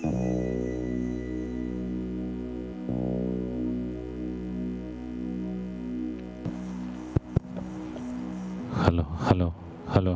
hello hello hello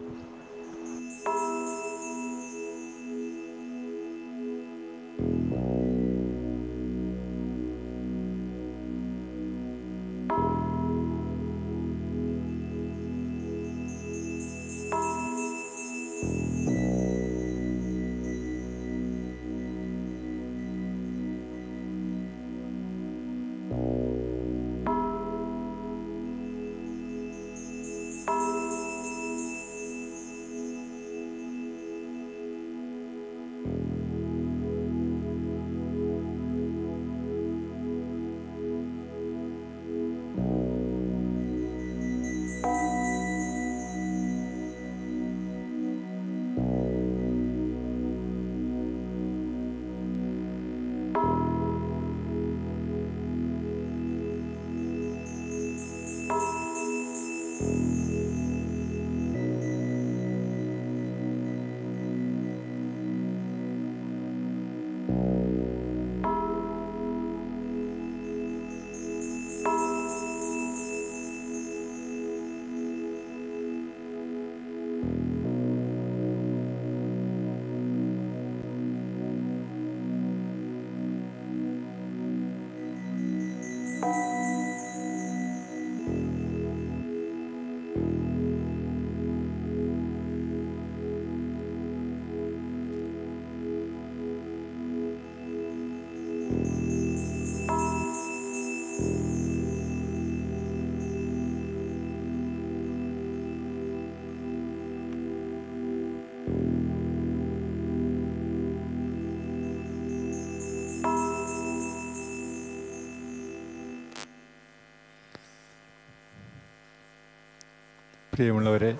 പ്രിയമുള്ളവരെ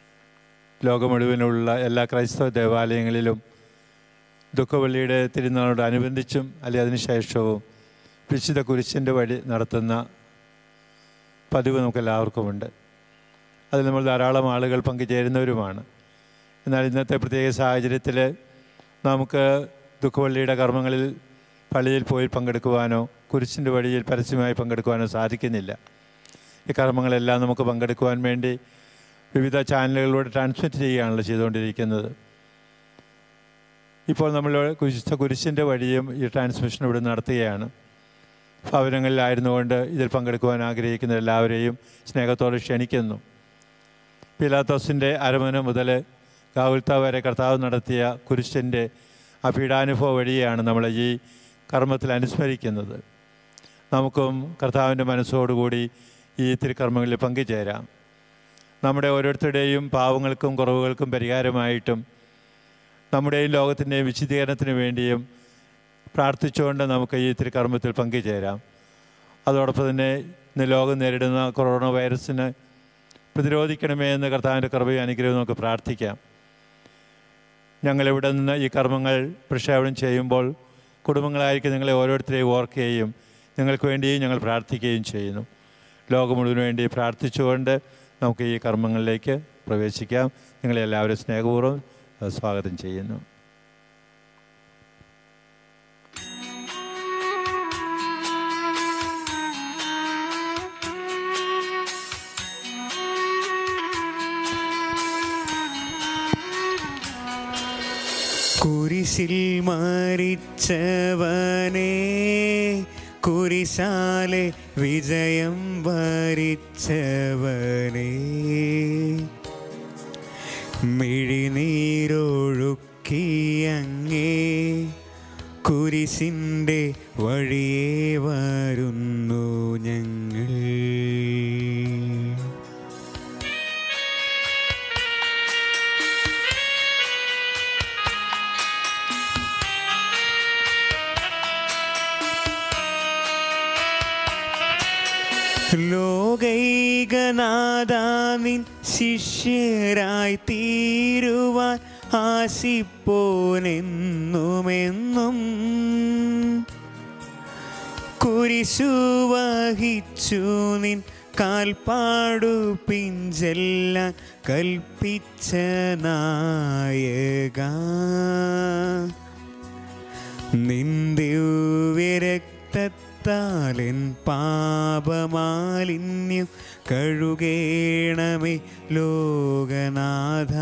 ലോകം മുഴുവനുള്ള എല്ലാ ക്രൈസ്തവ ദേവാലയങ്ങളിലും ദുഃഖവള്ളിയുടെ തിരുനാളോടനുബന്ധിച്ചും അല്ലെങ്കിൽ അതിനുശേഷവും വിശുദ്ധ കുരിശിൻ്റെ വഴി നടത്തുന്ന പതിവ് നമുക്കെല്ലാവർക്കുമുണ്ട് അതിൽ നമ്മൾ ധാരാളം ആളുകൾ പങ്കുചേരുന്നവരുമാണ് എന്നാൽ ഇന്നത്തെ പ്രത്യേക സാഹചര്യത്തിൽ നമുക്ക് ദുഃഖവള്ളിയുടെ കർമ്മങ്ങളിൽ പള്ളിയിൽ പോയി പങ്കെടുക്കുവാനോ കുരിശിൻ്റെ വഴിയിൽ പരസ്യമായി പങ്കെടുക്കുവാനോ സാധിക്കുന്നില്ല ഈ കർമ്മങ്ങളെല്ലാം നമുക്ക് പങ്കെടുക്കുവാൻ വേണ്ടി വിവിധ ചാനലുകളിലൂടെ ട്രാൻസ്മിറ്റ് ചെയ്യുകയാണല്ലോ ചെയ്തുകൊണ്ടിരിക്കുന്നത് ഇപ്പോൾ നമ്മൾ കുരിശ കുരിശിൻ്റെ വഴിയും ഈ ട്രാൻസ്മിഷൻ ഇവിടെ നടത്തുകയാണ് ഭവനങ്ങളിലായിരുന്നുകൊണ്ട് ഇതിൽ പങ്കെടുക്കുവാൻ ആഗ്രഹിക്കുന്ന എല്ലാവരെയും സ്നേഹത്തോടെ ക്ഷണിക്കുന്നു പിലാത്തോസിൻ്റെ അരമന മുതൽ ഗാവുൽത്ത വരെ കർത്താവ് നടത്തിയ കുരിശിൻ്റെ ആ പീഡാനുഭവം വഴിയാണ് നമ്മൾ ഈ കർമ്മത്തിൽ അനുസ്മരിക്കുന്നത് നമുക്കും കർത്താവിൻ്റെ മനസ്സോടുകൂടി ഈ തിരുക്കർമ്മങ്ങളിൽ പങ്കുചേരാം നമ്മുടെ ഓരോരുത്തരുടെയും പാവങ്ങൾക്കും കുറവുകൾക്കും പരിഹാരമായിട്ടും നമ്മുടെയും ലോകത്തിൻ്റെയും വിശദീകരണത്തിന് വേണ്ടിയും പ്രാർത്ഥിച്ചുകൊണ്ട് നമുക്ക് ഈ തിരുക്കർമ്മത്തിൽ പങ്കുചേരാം അതോടൊപ്പം തന്നെ ഇന്ന് ലോകം നേരിടുന്ന കൊറോണ വൈറസിന് പ്രതിരോധിക്കണമേ എന്ന് കർത്താവിൻ്റെ കൃപയും അനുഗ്രഹവും നമുക്ക് പ്രാർത്ഥിക്കാം ഞങ്ങളിവിടെ നിന്ന് ഈ കർമ്മങ്ങൾ പ്രക്ഷേപണം ചെയ്യുമ്പോൾ കുടുംബങ്ങളായിരിക്കും നിങ്ങളെ ഓരോരുത്തരെയും ഓർക്കുകയും നിങ്ങൾക്ക് വേണ്ടിയും ഞങ്ങൾ പ്രാർത്ഥിക്കുകയും ചെയ്യുന്നു ലോകം മുഴുവന് വേണ്ടി പ്രാർത്ഥിച്ചുകൊണ്ട് നമുക്ക് ഈ കർമ്മങ്ങളിലേക്ക് പ്രവേശിക്കാം നിങ്ങളെ എല്ലാവരും സ്നേഹപൂർവ്വം അഹ് സ്വാഗതം ചെയ്യുന്നു കുരിശിൽ മരിച്ചവനെ കുരിശാലെ വിജയം വരിച്ചവനെ മിഴിനീരൊഴുക്കിയങ്ങേ കുരിശിൻ്റെ വഴിയേ വരുന്നു ഞങ്ങൾ ലോകൈകനാഥാനിൻ ശിഷ്യരായി തീരുവാൻ ആശിപ്പോനെന്നുമെന്നും കുരിശു വഹിച്ചു നിൻ കാൽപ്പാടു പിഞ്ചെല്ലാൻ കൽപ്പിച്ച നായക നിന്ദിരക്തത്താലൻ പാപമാലിന്യം കഴുകേണമേ ലോകനാഥ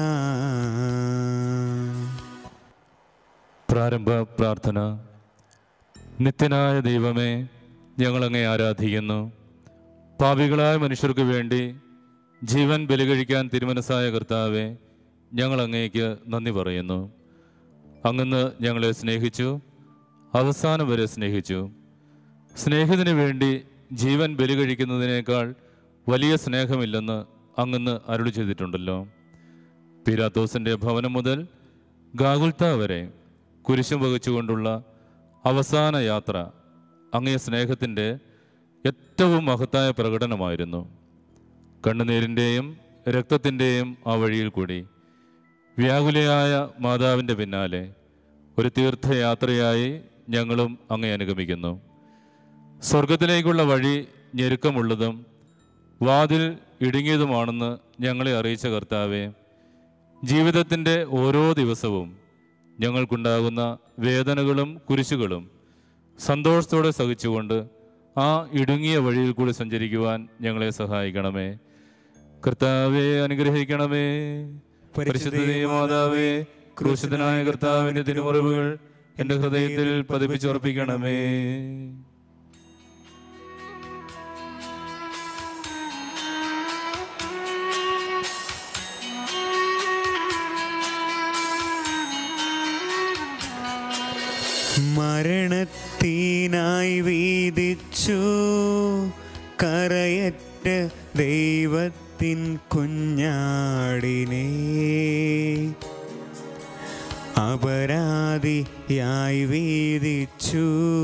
പ്രാരംഭ പ്രാർത്ഥന നിത്യനായ ദൈവമേ ഞങ്ങളങ്ങേ ആരാധിക്കുന്നു പാപികളായ മനുഷ്യർക്ക് വേണ്ടി ജീവൻ ബലികഴിക്കാൻ തിരുമനസ്സായ കർത്താവെ ഞങ്ങൾ അങ്ങേക്ക് നന്ദി പറയുന്നു അങ്ങന്ന് ഞങ്ങളെ സ്നേഹിച്ചു അവസാനം വരെ സ്നേഹിച്ചു സ്നേഹത്തിന് വേണ്ടി ജീവൻ ബലികഴിക്കുന്നതിനേക്കാൾ വലിയ സ്നേഹമില്ലെന്ന് അങ്ങന്ന് അരുളി ചെയ്തിട്ടുണ്ടല്ലോ പീരാത്തോസിൻ്റെ ഭവനം മുതൽ ഗാഗുൽത്ത വരെ കുരിശും വഹിച്ചുകൊണ്ടുള്ള അവസാന യാത്ര അങ്ങേ സ്നേഹത്തിൻ്റെ ഏറ്റവും മഹത്തായ പ്രകടനമായിരുന്നു കണ്ണുനീരിൻ്റെയും രക്തത്തിൻ്റെയും ആ വഴിയിൽ കൂടി വ്യാകുലയായ മാതാവിൻ്റെ പിന്നാലെ ഒരു തീർത്ഥയാത്രയായി ഞങ്ങളും അങ്ങേ അനുഗമിക്കുന്നു സ്വർഗത്തിലേക്കുള്ള വഴി ഞെരുക്കമുള്ളതും വാതിൽ ഇടുങ്ങിയതുമാണെന്ന് ഞങ്ങളെ അറിയിച്ച കർത്താവെ ജീവിതത്തിൻ്റെ ഓരോ ദിവസവും ഞങ്ങൾക്കുണ്ടാകുന്ന വേദനകളും കുരിശുകളും സന്തോഷത്തോടെ സഹിച്ചുകൊണ്ട് ആ ഇടുങ്ങിയ വഴിയിൽ കൂടി സഞ്ചരിക്കുവാൻ ഞങ്ങളെ സഹായിക്കണമേ കർത്താവെ അനുഗ്രഹിക്കണമേ പരിശുദ്ധ മാതാവേ ക്രൂശിതനായ കർത്താവിൻ്റെ തിരുമുറിവുകൾ എൻ്റെ ഹൃദയത്തിൽ പതിപ്പിച്ചുറപ്പിക്കണമേ മരണത്തിനായി വീതിച്ചു കരയറ്റ ദൈവത്തിൻ കുഞ്ഞാടിനെ അപരാധിയായി വീതിച്ചു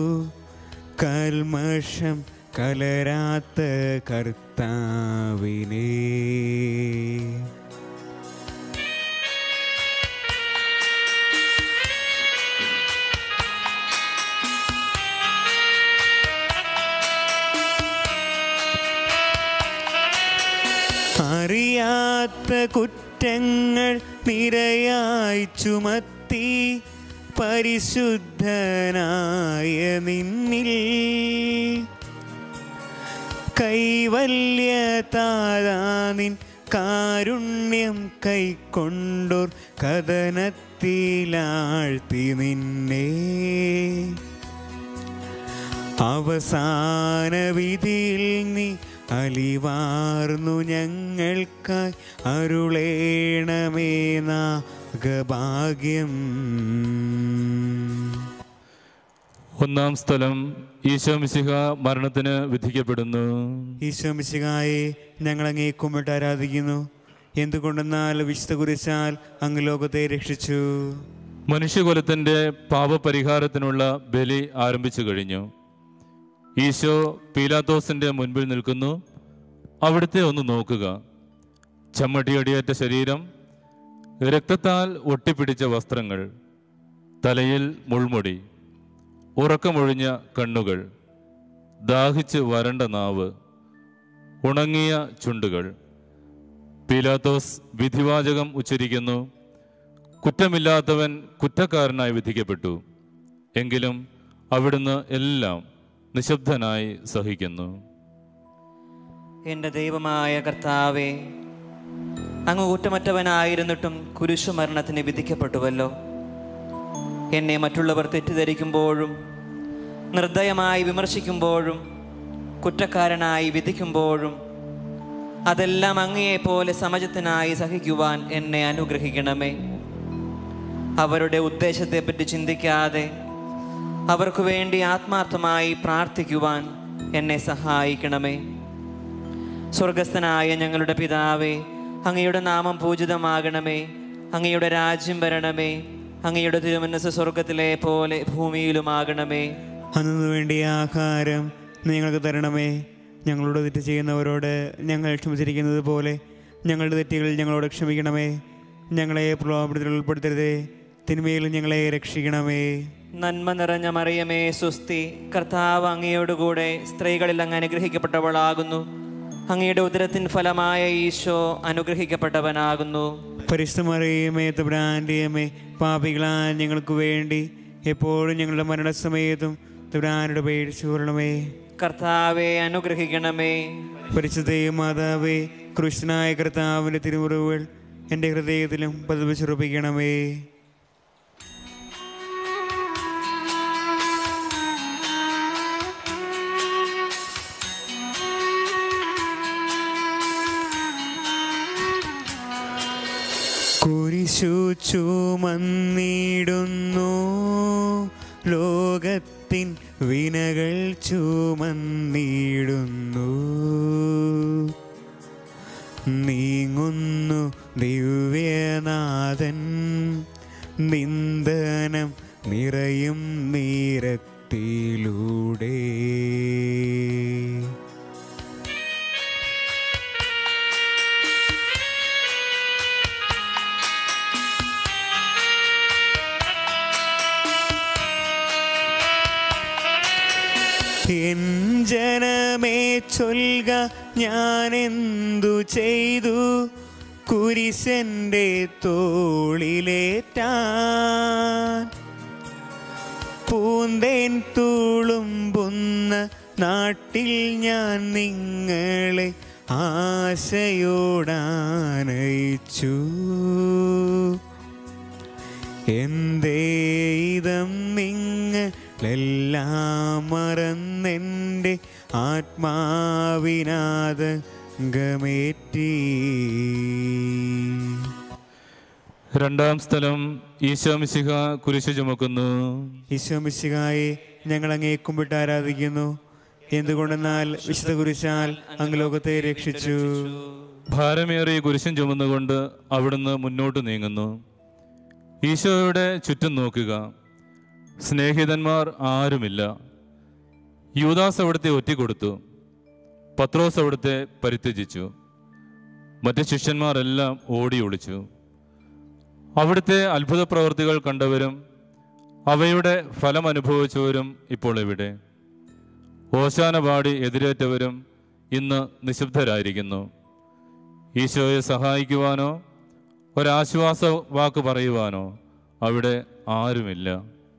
കൽമഷം കലരാത്ത കർത്താവിനെ അറിയാത്ത കുറ്റങ്ങൾ നിരയായി ചുമത്തി പരിശുദ്ധനായ നിന്നിൽ കൈവല്യ താതാനിൻ കാരുണ്യം കൈക്കൊണ്ടോർ കഥനത്തിലാഴ്ത്തി നിന്നെ അവസാന വിധിയിൽ നീ അലിവാർന്നു ഞങ്ങൾക്കായി അരുളേണമേ നാഗഭാഗ്യം ഒന്നാം സ്ഥലം ഈശോമിശിഹ മരണത്തിന് വിധിക്കപ്പെടുന്നു ഈശോമിശികായെ ഞങ്ങൾ അങ്ങേ കുമ്മിട്ട് ആരാധിക്കുന്നു എന്തുകൊണ്ടെന്നാൽ വിശുദ്ധ കുരിശാൽ അങ്ങ് ലോകത്തെ രക്ഷിച്ചു മനുഷ്യകുലത്തിന്റെ പാപപരിഹാരത്തിനുള്ള ബലി ആരംഭിച്ചു കഴിഞ്ഞു ഈശോ പീലാത്തോസിന്റെ മുൻപിൽ നിൽക്കുന്നു അവിടുത്തെ ഒന്ന് നോക്കുക ചമ്മട്ടിയടിയേറ്റ ശരീരം രക്തത്താൽ ഒട്ടിപ്പിടിച്ച വസ്ത്രങ്ങൾ തലയിൽ മുൾമുടി ഉറക്കമൊഴിഞ്ഞ കണ്ണുകൾ ദാഹിച്ച് വരണ്ട നാവ് ഉണങ്ങിയ ചുണ്ടുകൾ പീലാത്തോസ് വിധിവാചകം ഉച്ചരിക്കുന്നു കുറ്റമില്ലാത്തവൻ കുറ്റക്കാരനായി വിധിക്കപ്പെട്ടു എങ്കിലും അവിടുന്ന് എല്ലാം നിശബ്ദനായി സഹിക്കുന്നു എൻ്റെ ദൈവമായ കർത്താവേ അങ്ങ് കുറ്റമറ്റവനായിരുന്നിട്ടും കുരിശുമരണത്തിന് വിധിക്കപ്പെട്ടുവല്ലോ എന്നെ മറ്റുള്ളവർ തെറ്റിദ്ധരിക്കുമ്പോഴും നിർദ്ദയമായി വിമർശിക്കുമ്പോഴും കുറ്റക്കാരനായി വിധിക്കുമ്പോഴും അതെല്ലാം അങ്ങയെപ്പോലെ സമചിത്തനായി സഹിക്കുവാൻ എന്നെ അനുഗ്രഹിക്കണമേ അവരുടെ ഉദ്ദേശത്തെപ്പറ്റി ചിന്തിക്കാതെ അവർക്ക് വേണ്ടി ആത്മാർത്ഥമായി പ്രാർത്ഥിക്കുവാൻ എന്നെ സഹായിക്കണമേ സ്വർഗസ്ഥനായ ഞങ്ങളുടെ പിതാവേ അങ്ങയുടെ നാമം പൂജിതമാകണമേ അങ്ങയുടെ രാജ്യം വരണമേ അങ്ങയുടെ തിരുമനസ് സ്വർഗത്തിലെ പോലെ ഭൂമിയിലുമാകണമേ അന്നു വേണ്ടിയ ആഹാരം നിങ്ങൾക്ക് തരണമേ ഞങ്ങളോട് തെറ്റ് ചെയ്യുന്നവരോട് ഞങ്ങൾ ക്ഷമിച്ചിരിക്കുന്നത് പോലെ ഞങ്ങളുടെ തെറ്റുകൾ ഞങ്ങളോട് ക്ഷമിക്കണമേ ഞങ്ങളെ പ്രലോഭനത്തിൽ ഉൾപ്പെടുത്തരുതേ തിന്മയിൽ ഞങ്ങളെ രക്ഷിക്കണമേ നന്മ നിറഞ്ഞ മറിയമേ സുസ്തി കർത്താവ് അങ്ങയോടുകൂടെ സ്ത്രീകളിൽ അങ്ങ് അനുഗ്രഹിക്കപ്പെട്ടവളാകുന്നു അങ്ങയുടെ ഉദരത്തിൻ ഫലമായ ഈശോ അനുഗ്രഹിക്കപ്പെട്ടവനാകുന്നു പരിശുദ്ധമറിയമേ തബ്രാൻ്റെയമേ പാപികളാ ഞങ്ങൾക്ക് വേണ്ടി എപ്പോഴും ഞങ്ങളുടെ മരണസമയത്തും തമ്പുരാനുടെ പേടിച്ചു കൊള്ളണമേ കർത്താവെ അനുഗ്രഹിക്കണമേ പരിശുദ്ധയും മാതാവേ കൃഷ്ണനായ കർത്താവിൻ്റെ തിരുമുറിവുകൾ എൻ്റെ ഹൃദയത്തിലും പതിപ്പിച്ചുറപ്പിക്കണമേ കുരിശു ചുമന്നിടുന്നു ലോകത്തിൻ വിനകൾ ചുമന്നിടുന്നു നീങ്ങുന്നു ദിവ്യനാഥൻ നിന്ദനം നിറയും നീരത്തിലൂടെ എൻ ജനമേ ചൊൽക ഞാൻ എന്തു ചെയ്തു കുരിശന്റെ തോളിലേറ്റാൻ പൂന്തേൻ തുളുമ്പുന്ന നാട്ടിൽ ഞാൻ നിങ്ങളെ ആശയോടാനയിച്ചു എന്തേ ഇതം നിങ്ങളെല്ലാം മറന്നെൻ്റെ ആത്മാവിനാഥ ഗമേറ്റി രണ്ടാം സ്ഥലം ഈശോമിശിഹ കുരിശു ചുമക്കുന്നു ഈശോമിശിഹായെ ഞങ്ങൾ അങ്ങേ കുമ്പിട്ട് ആരാധിക്കുന്നു എന്തുകൊണ്ടെന്നാൽ വിശുദ്ധ കുരിശാൽ അങ്ങ് ലോകത്തെ രക്ഷിച്ചു ഭാരമേറിയ കുരിശും ചുമന്നുകൊണ്ട് അവിടുന്ന് മുന്നോട്ട് നീങ്ങുന്നു ഈശോയുടെ ചുറ്റും നോക്കുക സ്നേഹിതന്മാർ ആരുമില്ല യൂദാസ് അവിടുത്തെ ഒറ്റിക്കൊടുത്തു പത്രോസ് അവിടുത്തെ പരിത്യജിച്ചു മറ്റ് ശിഷ്യന്മാരെല്ലാം ഓടി ഒളിച്ചു അവിടുത്തെ അത്ഭുത പ്രവൃത്തികൾ കണ്ടവരും അവയുടെ ഫലം അനുഭവിച്ചവരും ഇപ്പോൾ എവിടെ ഓശാന പാടി എതിരേറ്റവരും ഇന്ന് നിശബ്ദരായിരിക്കുന്നു ഈശോയെ സഹായിക്കുവാനോ ഒരാശ്വാസ വാക്ക് പറയുവാനോ അവിടെ ആരുമില്ല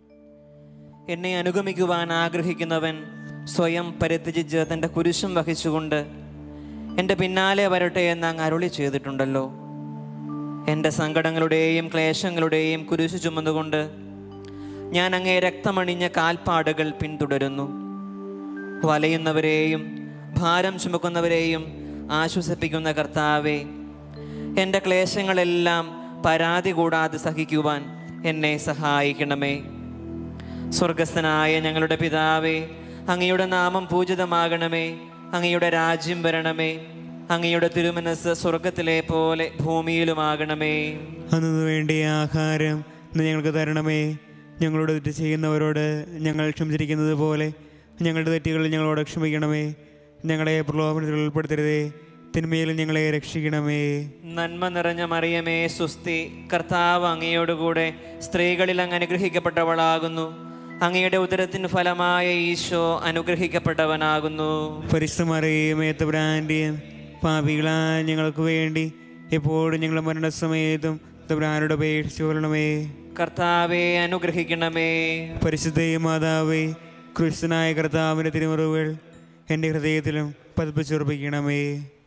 എന്നെ അനുഗമിക്കുവാൻ ആഗ്രഹിക്കുന്നവൻ സ്വയം പരിത്യജിച്ച് തൻ്റെ കുരിശും വഹിച്ചുകൊണ്ട് എൻ്റെ പിന്നാലെ വരട്ടെ എന്ന് അങ്ങ് അരുളി ചെയ്തിട്ടുണ്ടല്ലോ എൻ്റെ സങ്കടങ്ങളുടെയും ക്ലേശങ്ങളുടെയും കുരിശു ചുമന്നുകൊണ്ട് ഞാൻ അങ്ങേ രക്തമണിഞ്ഞ കാൽപ്പാടുകൾ പിന്തുടരുന്നു വലയുന്നവരെയും ഭാരം ചുമക്കുന്നവരെയും ആശ്വസിപ്പിക്കുന്ന കർത്താവെ എൻ്റെ ക്ലേശങ്ങളെല്ലാം പരാതി കൂടാതെ സഹിക്കുവാൻ എന്നെ സഹായിക്കണമേ സ്വർഗസ്ഥനായ ഞങ്ങളുടെ പിതാവേ അങ്ങയുടെ നാമം പൂജിതമാകണമേ അങ്ങയുടെ രാജ്യം വരണമേ അങ്ങയുടെ തിരുമനസ് സ്വർഗത്തിലെ പോലെ ഭൂമിയിലുമാകണമേ അന്നു വേണ്ടിയ ആഹാരം ഇന്ന് ഞങ്ങൾക്ക് തരണമേ ഞങ്ങളോട് തെറ്റ് ചെയ്യുന്നവരോട് ഞങ്ങൾ ക്ഷമിച്ചിരിക്കുന്നത് പോലെ ഞങ്ങളുടെ തെറ്റുകൾ ഞങ്ങളോട് ക്ഷമിക്കണമേ ഞങ്ങളെ പ്രലോഭനത്തിൽ ഉൾപ്പെടുത്തരുതേ തിന്മയിൽ ഞങ്ങളെ രക്ഷിക്കണമേ നന്മ നിറഞ്ഞ മറിയമേ സുസ്തി കർത്താവ് അങ്ങയോടുകൂടെ സ്ത്രീകളിൽ അങ്ങ് അനുഗ്രഹിക്കപ്പെട്ടവളാകുന്നു അങ്ങയുടെ ഉദരത്തിന് ഫലമായ ഈശോ അനുഗ്രഹിക്കപ്പെട്ടവനാകുന്നു പരിശ്രമറിയും ഏത്തബ്രാൻ്റെയും പാപികളാ ഞങ്ങൾക്ക് വേണ്ടി എപ്പോഴും ഞങ്ങളുടെ മരണസമയത്തും തബ്രാനുടെ അപേക്ഷിച്ചു കൊള്ളണമേ കർത്താവെ അനുഗ്രഹിക്കണമേ പരിശുദ്ധയും മാതാവേ ക്രിസ്തനായ കർത്താവിൻ്റെ തിരുമുറിവുകൾ എൻ്റെ ഹൃദയത്തിലും പതിപ്പിച്ചുറപ്പിക്കണമേ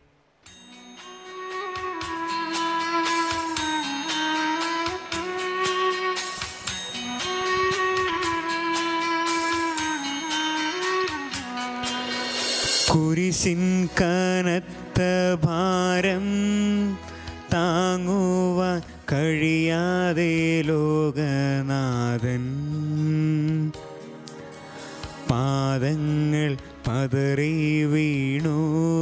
കുരിശിൻ കനത്ത ഭാരം താങ്ങുവാൻ കഴിയാതെ ലോകനാഥൻ പാദങ്ങൾ പതറി വീണു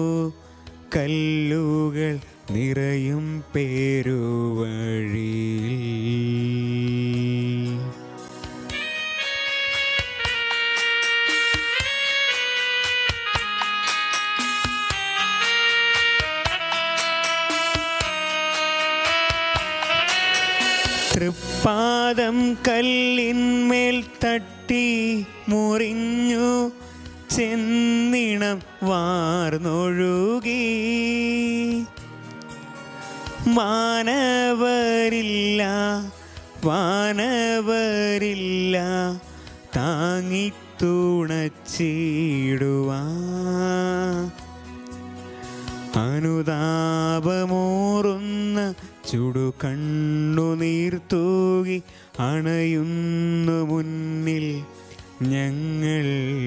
കല്ലുകൾ നിറയും പേരുവഴിയിൽ തൃപ്പാദം കല്ലിന്മേൽ തട്ടി മുറിഞ്ഞു ചെന്നിണം വാർന്നൊഴുകി മാനവരില്ല വാനവരില്ല താങ്ങിത്തുണച്ചിടുവാ അനുതാപമോറുന്ന ചുടു കണ്ണുനീർ തൂകി അണയുന്നു മുന്നിൽ ഞങ്ങൾ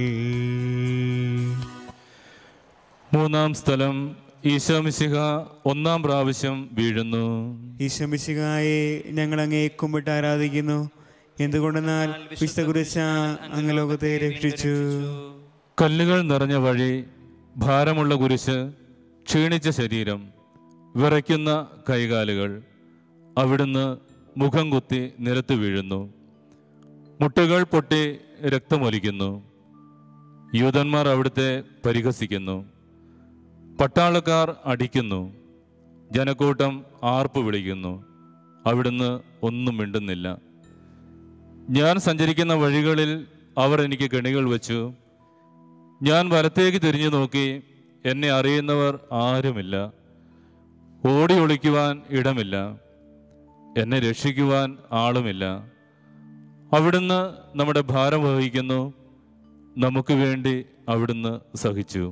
മൂന്നാം സ്ഥലം ഈശോമിശിഹ ഒന്നാം പ്രാവശ്യം വീഴുന്നു ഈശമിശികായെ ഞങ്ങൾ അങ്ങേ കുമ്പിട്ട് ആരാധിക്കുന്നു എന്തുകൊണ്ടെന്നാൽ വിശുദ്ധ കുരിശ അങ്ങ് ലോകത്തെ രക്ഷിച്ചു കല്ലുകൾ നിറഞ്ഞ വഴി ഭാരമുള്ള കുരിശ് ക്ഷീണിച്ച ശരീരം വിറയ്ക്കുന്ന കൈകാലുകൾ അവിടുന്ന് മുഖം കുത്തി നിലത്ത് വീഴുന്നു മുട്ടുകൾ പൊട്ടി രക്തമൊലിക്കുന്നു യൂതന്മാർ അവിടുത്തെ പരിഹസിക്കുന്നു പട്ടാളക്കാർ അടിക്കുന്നു ജനക്കൂട്ടം ആർപ്പ് വിളിക്കുന്നു അവിടുന്ന് ഒന്നും മിണ്ടുന്നില്ല ഞാൻ സഞ്ചരിക്കുന്ന വഴികളിൽ അവർ എനിക്ക് കെണികൾ വെച്ചു ഞാൻ വലത്തേക്ക് തിരിഞ്ഞു നോക്കി എന്നെ അറിയുന്നവർ ആരുമില്ല ഓടി ഒളിക്കുവാൻ ഇടമില്ല എന്നെ രക്ഷിക്കുവാൻ ആളുമില്ല അവിടുന്ന് നമ്മുടെ ഭാരം വഹിക്കുന്നു നമുക്ക് വേണ്ടി അവിടുന്ന് സഹിച്ചു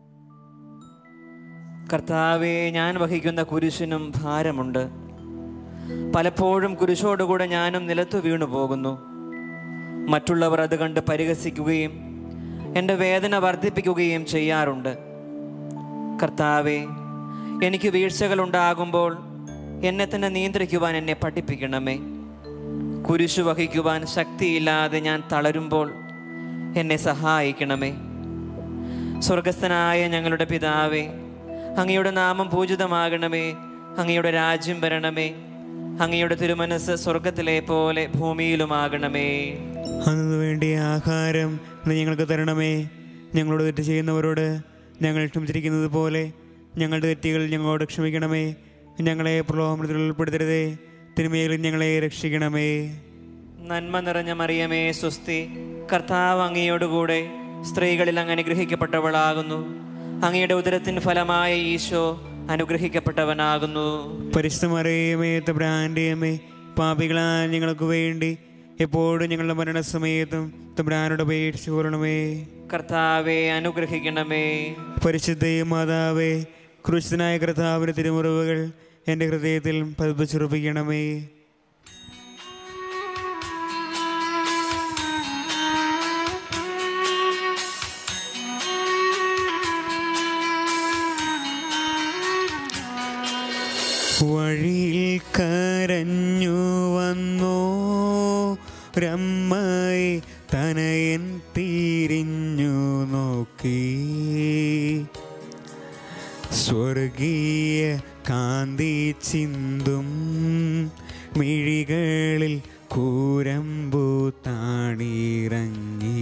കർത്താവെ ഞാൻ വഹിക്കുന്ന കുരിശിനും ഭാരമുണ്ട് പലപ്പോഴും കുരിശോടുകൂടെ ഞാനും നിലത്തു വീണു പോകുന്നു മറ്റുള്ളവർ അത് കണ്ട് പരിഹസിക്കുകയും എൻ്റെ വേദന വർദ്ധിപ്പിക്കുകയും ചെയ്യാറുണ്ട് കർത്താവെ എനിക്ക് വീഴ്ചകൾ ഉണ്ടാകുമ്പോൾ എന്നെ തന്നെ നിയന്ത്രിക്കുവാൻ എന്നെ പഠിപ്പിക്കണമേ കുരിശു വഹിക്കുവാൻ ശക്തിയില്ലാതെ ഞാൻ തളരുമ്പോൾ എന്നെ സഹായിക്കണമേ സ്വർഗസ്ഥനായ ഞങ്ങളുടെ പിതാവേ അങ്ങയുടെ നാമം പൂജിതമാകണമേ അങ്ങയുടെ രാജ്യം വരണമേ അങ്ങയുടെ തിരുമനസ് സ്വർഗത്തിലെ പോലെ ഭൂമിയിലുമാകണമേ അന്നു വേണ്ടിയ ആഹാരം ഇന്ന് ഞങ്ങൾക്ക് തരണമേ ഞങ്ങളോട് തെറ്റ് ചെയ്യുന്നവരോട് ഞങ്ങൾ ക്ഷമിച്ചിരിക്കുന്നത് പോലെ ഞങ്ങളുടെ തെറ്റുകൾ ഞങ്ങളോട് ക്ഷമിക്കണമേ ഞങ്ങളെ പ്രലോഭനത്തിൽ ഉൾപ്പെടുത്തരുതേ തിന്മയിലും ഞങ്ങളെ രക്ഷിക്കണമേ നന്മ നിറഞ്ഞ മറിയമേ സുസ്തി കർത്താവ് അങ്ങയോടുകൂടെ സ്ത്രീകളിൽ അങ്ങ് അനുഗ്രഹിക്കപ്പെട്ടവളാകുന്നു അങ്ങയുടെ ഉദരത്തിന് ഫലമായ ഈശോ അനുഗ്രഹിക്കപ്പെട്ടവനാകുന്നു പരിശുദ്ധമറിയമേ തബ്രാൻ്റെയമ്മേ പാപികളായ ഞങ്ങൾക്ക് വേണ്ടി എപ്പോഴും ഞങ്ങളുടെ മരണസമയത്തും തബ്രാനോട് അപേക്ഷിച്ചു കൊള്ളണമേ കർത്താവെ അനുഗ്രഹിക്കണമേ പരിശുദ്ധയും മാതാവേ ക്രൂശനായ കർത്താവിൻ്റെ തിരുമുറിവുകൾ എൻ്റെ ഹൃദയത്തിൽ പതിപ്പിച്ചുറപ്പിക്കണമേ വഴിയിൽ കരഞ്ഞു വന്നോ രമ്മയെ തനയൻ തിരിഞ്ഞു നോക്കി സ്വർഗീയ കാന്തി ചിന്തും മിഴികളിൽ കൂരമ്പു താണിറങ്ങി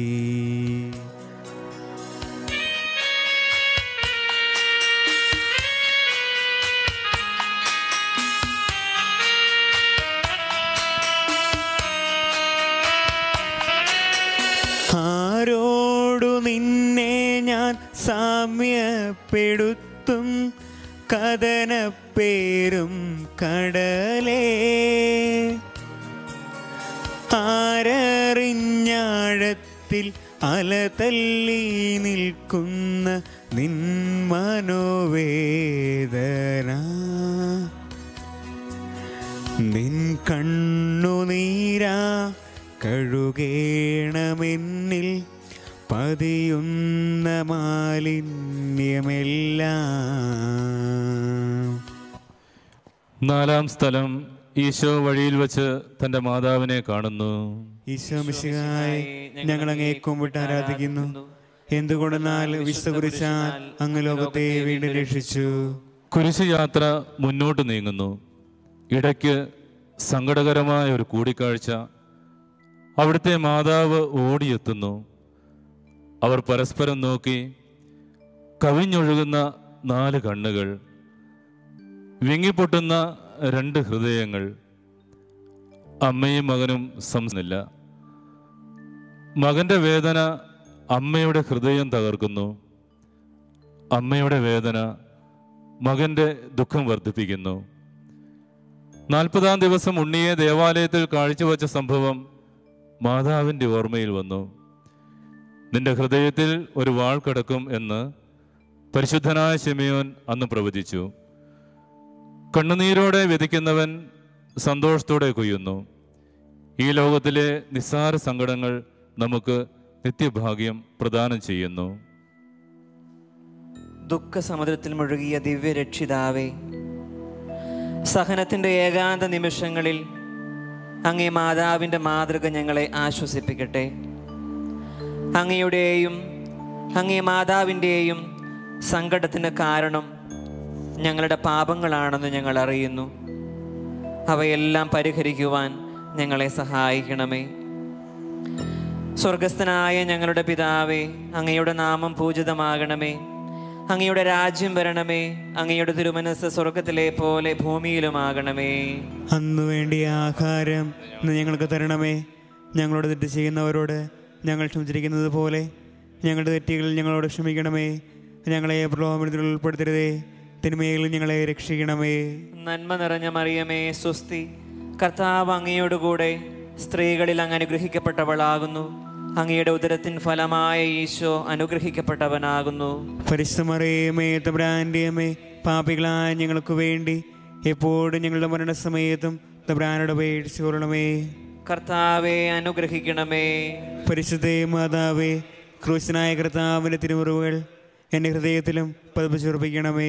ആരോടു നിന്നെ ഞാൻ സാമ്യപ്പെടുത്തും കഥനപ്പേരും കടലേ ആരറിഞ്ഞാഴത്തിൽ അലതല്ലി നിൽക്കുന്ന നിൻ മനോവേദന നിൻ കണ്ണുനീരാ കഴുകേണമെന്നിൽ പതിയുന്ന മാലിന്യമെല്ലാം നാലാം സ്ഥലം ഈശോ വഴിയിൽ വെച്ച് തൻ്റെ മാതാവിനെ കാണുന്നു ഈശോ മിശിഹായി ഞങ്ങൾ അങ്ങേ കുമ്പിട്ട് ആരാധിക്കുന്നു എന്തുകൊണ്ടെന്നാൽ വിശുദ്ധ കുറിച്ചാൽ അങ്ങ് ലോകത്തെ വീണ്ടും രക്ഷിച്ചു കുരിശ് യാത്ര മുന്നോട്ട് നീങ്ങുന്നു ഇടയ്ക്ക് സങ്കടകരമായ ഒരു കൂടിക്കാഴ്ച അവിടുത്തെ മാതാവ് ഓടിയെത്തുന്നു അവർ പരസ്പരം നോക്കി കവിഞ്ഞൊഴുകുന്ന നാല് കണ്ണുകൾ വിങ്ങിപ്പൊട്ടുന്ന രണ്ട് ഹൃദയങ്ങൾ അമ്മയും മകനും സംസില്ല മകന്റെ വേദന അമ്മയുടെ ഹൃദയം തകർക്കുന്നു അമ്മയുടെ വേദന മകന്റെ ദുഃഖം വർദ്ധിപ്പിക്കുന്നു നാൽപ്പതാം ദിവസം ഉണ്ണിയെ ദേവാലയത്തിൽ കാഴ്ചവെച്ച സംഭവം മാതാവിൻ്റെ ഓർമ്മയിൽ വന്നു നിന്റെ ഹൃദയത്തിൽ ഒരു വാൾ കിടക്കും എന്ന് പരിശുദ്ധനായ ശിമയോൻ അന്ന് പ്രവചിച്ചു കണ്ണുനീരോടെ വിധിക്കുന്നവൻ സന്തോഷത്തോടെ കൊയ്യുന്നു ഈ ലോകത്തിലെ നിസ്സാര സങ്കടങ്ങൾ നമുക്ക് നിത്യഭാഗ്യം പ്രദാനം ചെയ്യുന്നു ദുഃഖസമുദ്രത്തിൽ മുഴുകിയ ദിവ്യരക്ഷിതാവേ സഹനത്തിൻ്റെ ഏകാന്ത നിമിഷങ്ങളിൽ അങ്ങേ മാതാവിൻ്റെ മാതൃക ഞങ്ങളെ ആശ്വസിപ്പിക്കട്ടെ അങ്ങയുടെയും അങ്ങേ മാതാവിൻ്റെയും സങ്കടത്തിന് കാരണം ഞങ്ങളുടെ പാപങ്ങളാണെന്ന് ഞങ്ങൾ അറിയുന്നു അവയെല്ലാം പരിഹരിക്കുവാൻ ഞങ്ങളെ സഹായിക്കണമേ സ്വർഗസ്ഥനായ ഞങ്ങളുടെ പിതാവേ അങ്ങയുടെ നാമം പൂജിതമാകണമേ അങ്ങയുടെ രാജ്യം വരണമേ അങ്ങയുടെ തിരുമനസ് സ്വർഗത്തിലെ പോലെ ഭൂമിയിലുമാകണമേ അന്നു വേണ്ടിയ ആഹാരം ഇന്ന് ഞങ്ങൾക്ക് തരണമേ ഞങ്ങളോട് തെറ്റ് ചെയ്യുന്നവരോട് ഞങ്ങൾ ക്ഷമിച്ചിരിക്കുന്നത് പോലെ ഞങ്ങളുടെ തെറ്റുകൾ ഞങ്ങളോട് ക്ഷമിക്കണമേ ഞങ്ങളെ പ്രലോഭനത്തിൽ ഉൾപ്പെടുത്തരുതേ തിന്മയിൽ ഞങ്ങളെ രക്ഷിക്കണമേ നന്മ നിറഞ്ഞ മറിയമേ സുസ്തി കർത്താവ് അങ്ങയോടുകൂടെ സ്ത്രീകളിൽ അങ്ങ് അനുഗ്രഹിക്കപ്പെട്ടവളാകുന്നു അങ്ങയുടെ ഉദരത്തിൻ ഫലമായ ഈശോ അനുഗ്രഹിക്കപ്പെട്ടവനാകുന്നു പരിശുദ്ധമറിയമേ തബ്രാൻ്റെയമേ പാപികളായ ഞങ്ങൾക്ക് വേണ്ടി എപ്പോഴും ഞങ്ങളുടെ മരണസമയത്തും തബ്രാനോട് പേടിച്ചു കൊള്ളണമേ കർത്താവെ അനുഗ്രഹിക്കണമേ പരിശുദ്ധേ മാതാവേ ക്രൂശനായ കർത്താവിൻ്റെ തിരുമുറിവുകൾ എൻ്റെ ഹൃദയത്തിലും പതിപ്പിച്ചുറപ്പിക്കണമേ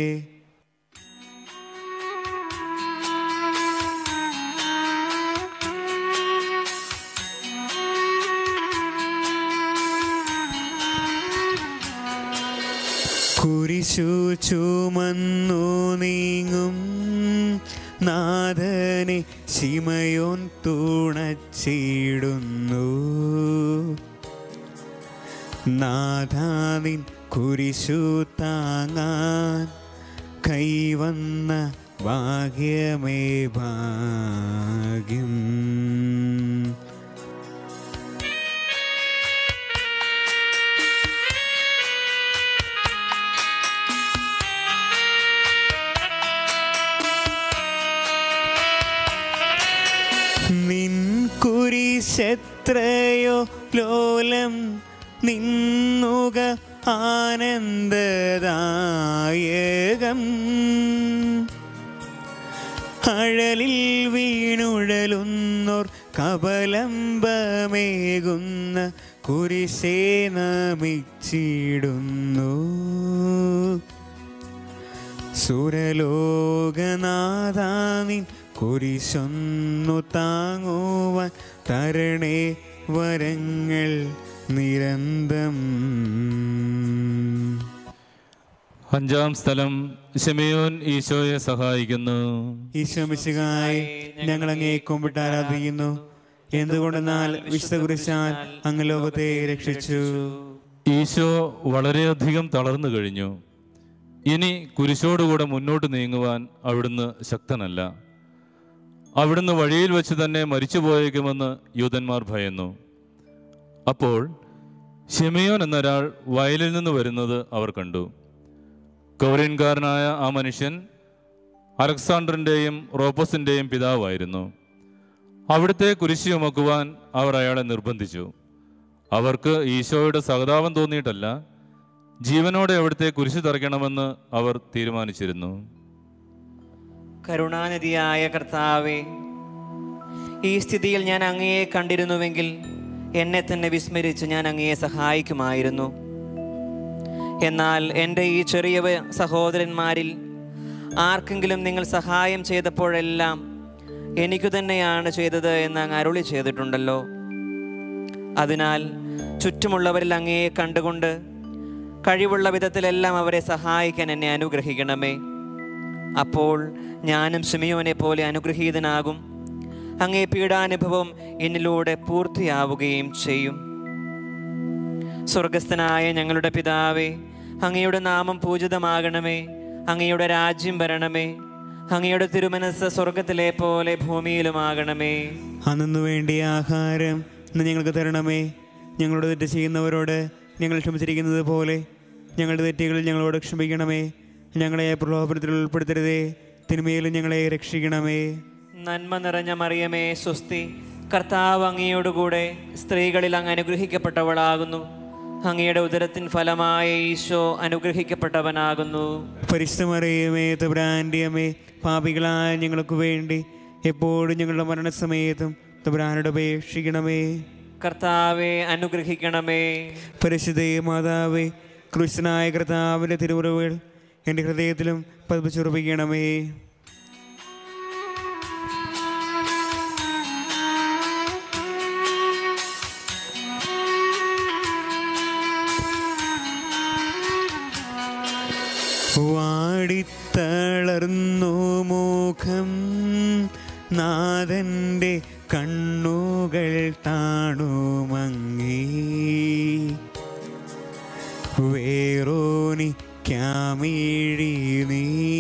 കുരിശു ചുമന്നു നീങ്ങും നാഥനെ ശിമയോൻ തുണച്ചിടുന്നു നാഥാനിൻ കുരിശു താങ്ങാൻ കൈവന്ന ഭാഗ്യമേ ഭാഗ്യം നിൻ കുരിശെത്രയോ ലോലം നിന്നുക ആനന്ദദായകം അഴലിൽ വീണുഴലുന്നോർ കബലംബമേകുന്ന കുരിശേ നമിച്ചിടുന്നു സുരലോകനാഥാനിൻ കുരിശൊന്നു താങ്ങുവാൻ തരണേ വരങ്ങൾ നിരന്തം അഞ്ചാം സ്ഥലം ശിമയോൻ ഈശോയെ സഹായിക്കുന്നു ഈശോമിശികായി ഞങ്ങൾ അങ്ങേ കുമ്പിട്ട് ആരാധിക്കുന്നു എന്തുകൊണ്ടെന്നാൽ വിശുദ്ധ കുരിശാൽ അങ്ങ് ലോകത്തെ രക്ഷിച്ചു ഈശോ വളരെയധികം തളർന്നു കഴിഞ്ഞു ഇനി കുരിശോടുകൂടെ മുന്നോട്ട് നീങ്ങുവാൻ അവിടുന്ന് ശക്തനല്ല അവിടുന്ന് വഴിയിൽ വെച്ച് തന്നെ മരിച്ചു പോയേക്കുമെന്ന് യൂതന്മാർ ഭയന്നു അപ്പോൾ ഷിമയോൻ എന്നൊരാൾ വയലിൽ നിന്ന് വരുന്നത് അവർ കണ്ടു കൗരൻകാരനായ ആ മനുഷ്യൻ അലക്സാണ്ടറിൻ്റെയും റോപ്പസിൻ്റെയും പിതാവായിരുന്നു അവിടുത്തെ കുരിശ് ചുമക്കുവാൻ അവർ അയാളെ നിർബന്ധിച്ചു അവർക്ക് ഈശോയുടെ സഹതാപം തോന്നിയിട്ടല്ല ജീവനോടെ അവിടുത്തെ കുരിശ് തറയ്ക്കണമെന്ന് അവർ തീരുമാനിച്ചിരുന്നു കരുണാനിധിയായ കർത്താവേ ഈ സ്ഥിതിയിൽ ഞാൻ അങ്ങയെ കണ്ടിരുന്നുവെങ്കിൽ എന്നെ തന്നെ വിസ്മരിച്ച് ഞാൻ അങ്ങയെ സഹായിക്കുമായിരുന്നു എന്നാൽ എൻ്റെ ഈ ചെറിയ വ- സഹോദരന്മാരിൽ ആർക്കെങ്കിലും നിങ്ങൾ സഹായം ചെയ്തപ്പോഴെല്ലാം എനിക്കു തന്നെയാണ് ചെയ്തത് എന്ന് അങ്ങ് അരുളി ചെയ്തിട്ടുണ്ടല്ലോ അതിനാൽ ചുറ്റുമുള്ളവരിൽ അങ്ങയെ കണ്ടുകൊണ്ട് കഴിവുള്ള വിധത്തിലെല്ലാം അവരെ സഹായിക്കാൻ എന്നെ അനുഗ്രഹിക്കണമേ അപ്പോൾ ഞാനും സിമിയോനെ പോലെ അനുഗ്രഹീതനാകും അങ്ങേ പീഡാനുഭവം എന്നിലൂടെ പൂർത്തിയാവുകയും ചെയ്യും സ്വർഗസ്ഥനായ ഞങ്ങളുടെ പിതാവേ അങ്ങയുടെ നാമം പൂജിതമാകണമേ അങ്ങയുടെ രാജ്യം വരണമേ അങ്ങയുടെ തിരുമനസ് സ്വർഗത്തിലെ പോലെ ഭൂമിയിലുമാകണമേ അന്നു വേണ്ടിയ ആഹാരം ഇന്ന് ഞങ്ങൾക്ക് തരണമേ ഞങ്ങളോട് തെറ്റ് ചെയ്യുന്നവരോട് ഞങ്ങൾ ക്ഷമിച്ചിരിക്കുന്നത് പോലെ ഞങ്ങളുടെ തെറ്റുകൾ ഞങ്ങളോട് ക്ഷമിക്കണമേ ഞങ്ങളെ പ്രലോഭനത്തിൽ ഉൾപ്പെടുത്തരുതേ തിന്മയിലും ഞങ്ങളെ രക്ഷിക്കണമേ നന്മ നിറഞ്ഞ മറിയമേ സ്വസ്തി കർത്താവ് അങ്ങയോടുകൂടെ സ്ത്രീകളിൽ അങ്ങ് അനുഗ്രഹിക്കപ്പെട്ടവളാകുന്നു അങ്ങയുടെ ഉദരത്തിൻ ഫലമായ ഈശോ അനുഗ്രഹിക്കപ്പെട്ടവനാകുന്നു പരിശുദ്ധമറിയമേ തബ്രാൻ്റിയമേ പാപികളായ ഞങ്ങൾക്ക് വേണ്ടി എപ്പോഴും ഞങ്ങളുടെ മരണസമയത്തും തബ്രാനോട് അപേക്ഷിക്കണമേ കർത്താവെ അനുഗ്രഹിക്കണമേ പരിശുദ്ധേ മാതാവേ ക്രിസ്തനായ കർത്താവിൻ്റെ തിരുവുറവുകൾ എൻ്റെ ഹൃദയത്തിലും പതിപ്പിച്ചുറപ്പിക്കണമേ വാടിത്തളർന്നു മുഖം നാഥൻ്റെ കണ്ണുകൾ താണുമങ്ങി വേറോനി ക്യാമിഴി നീ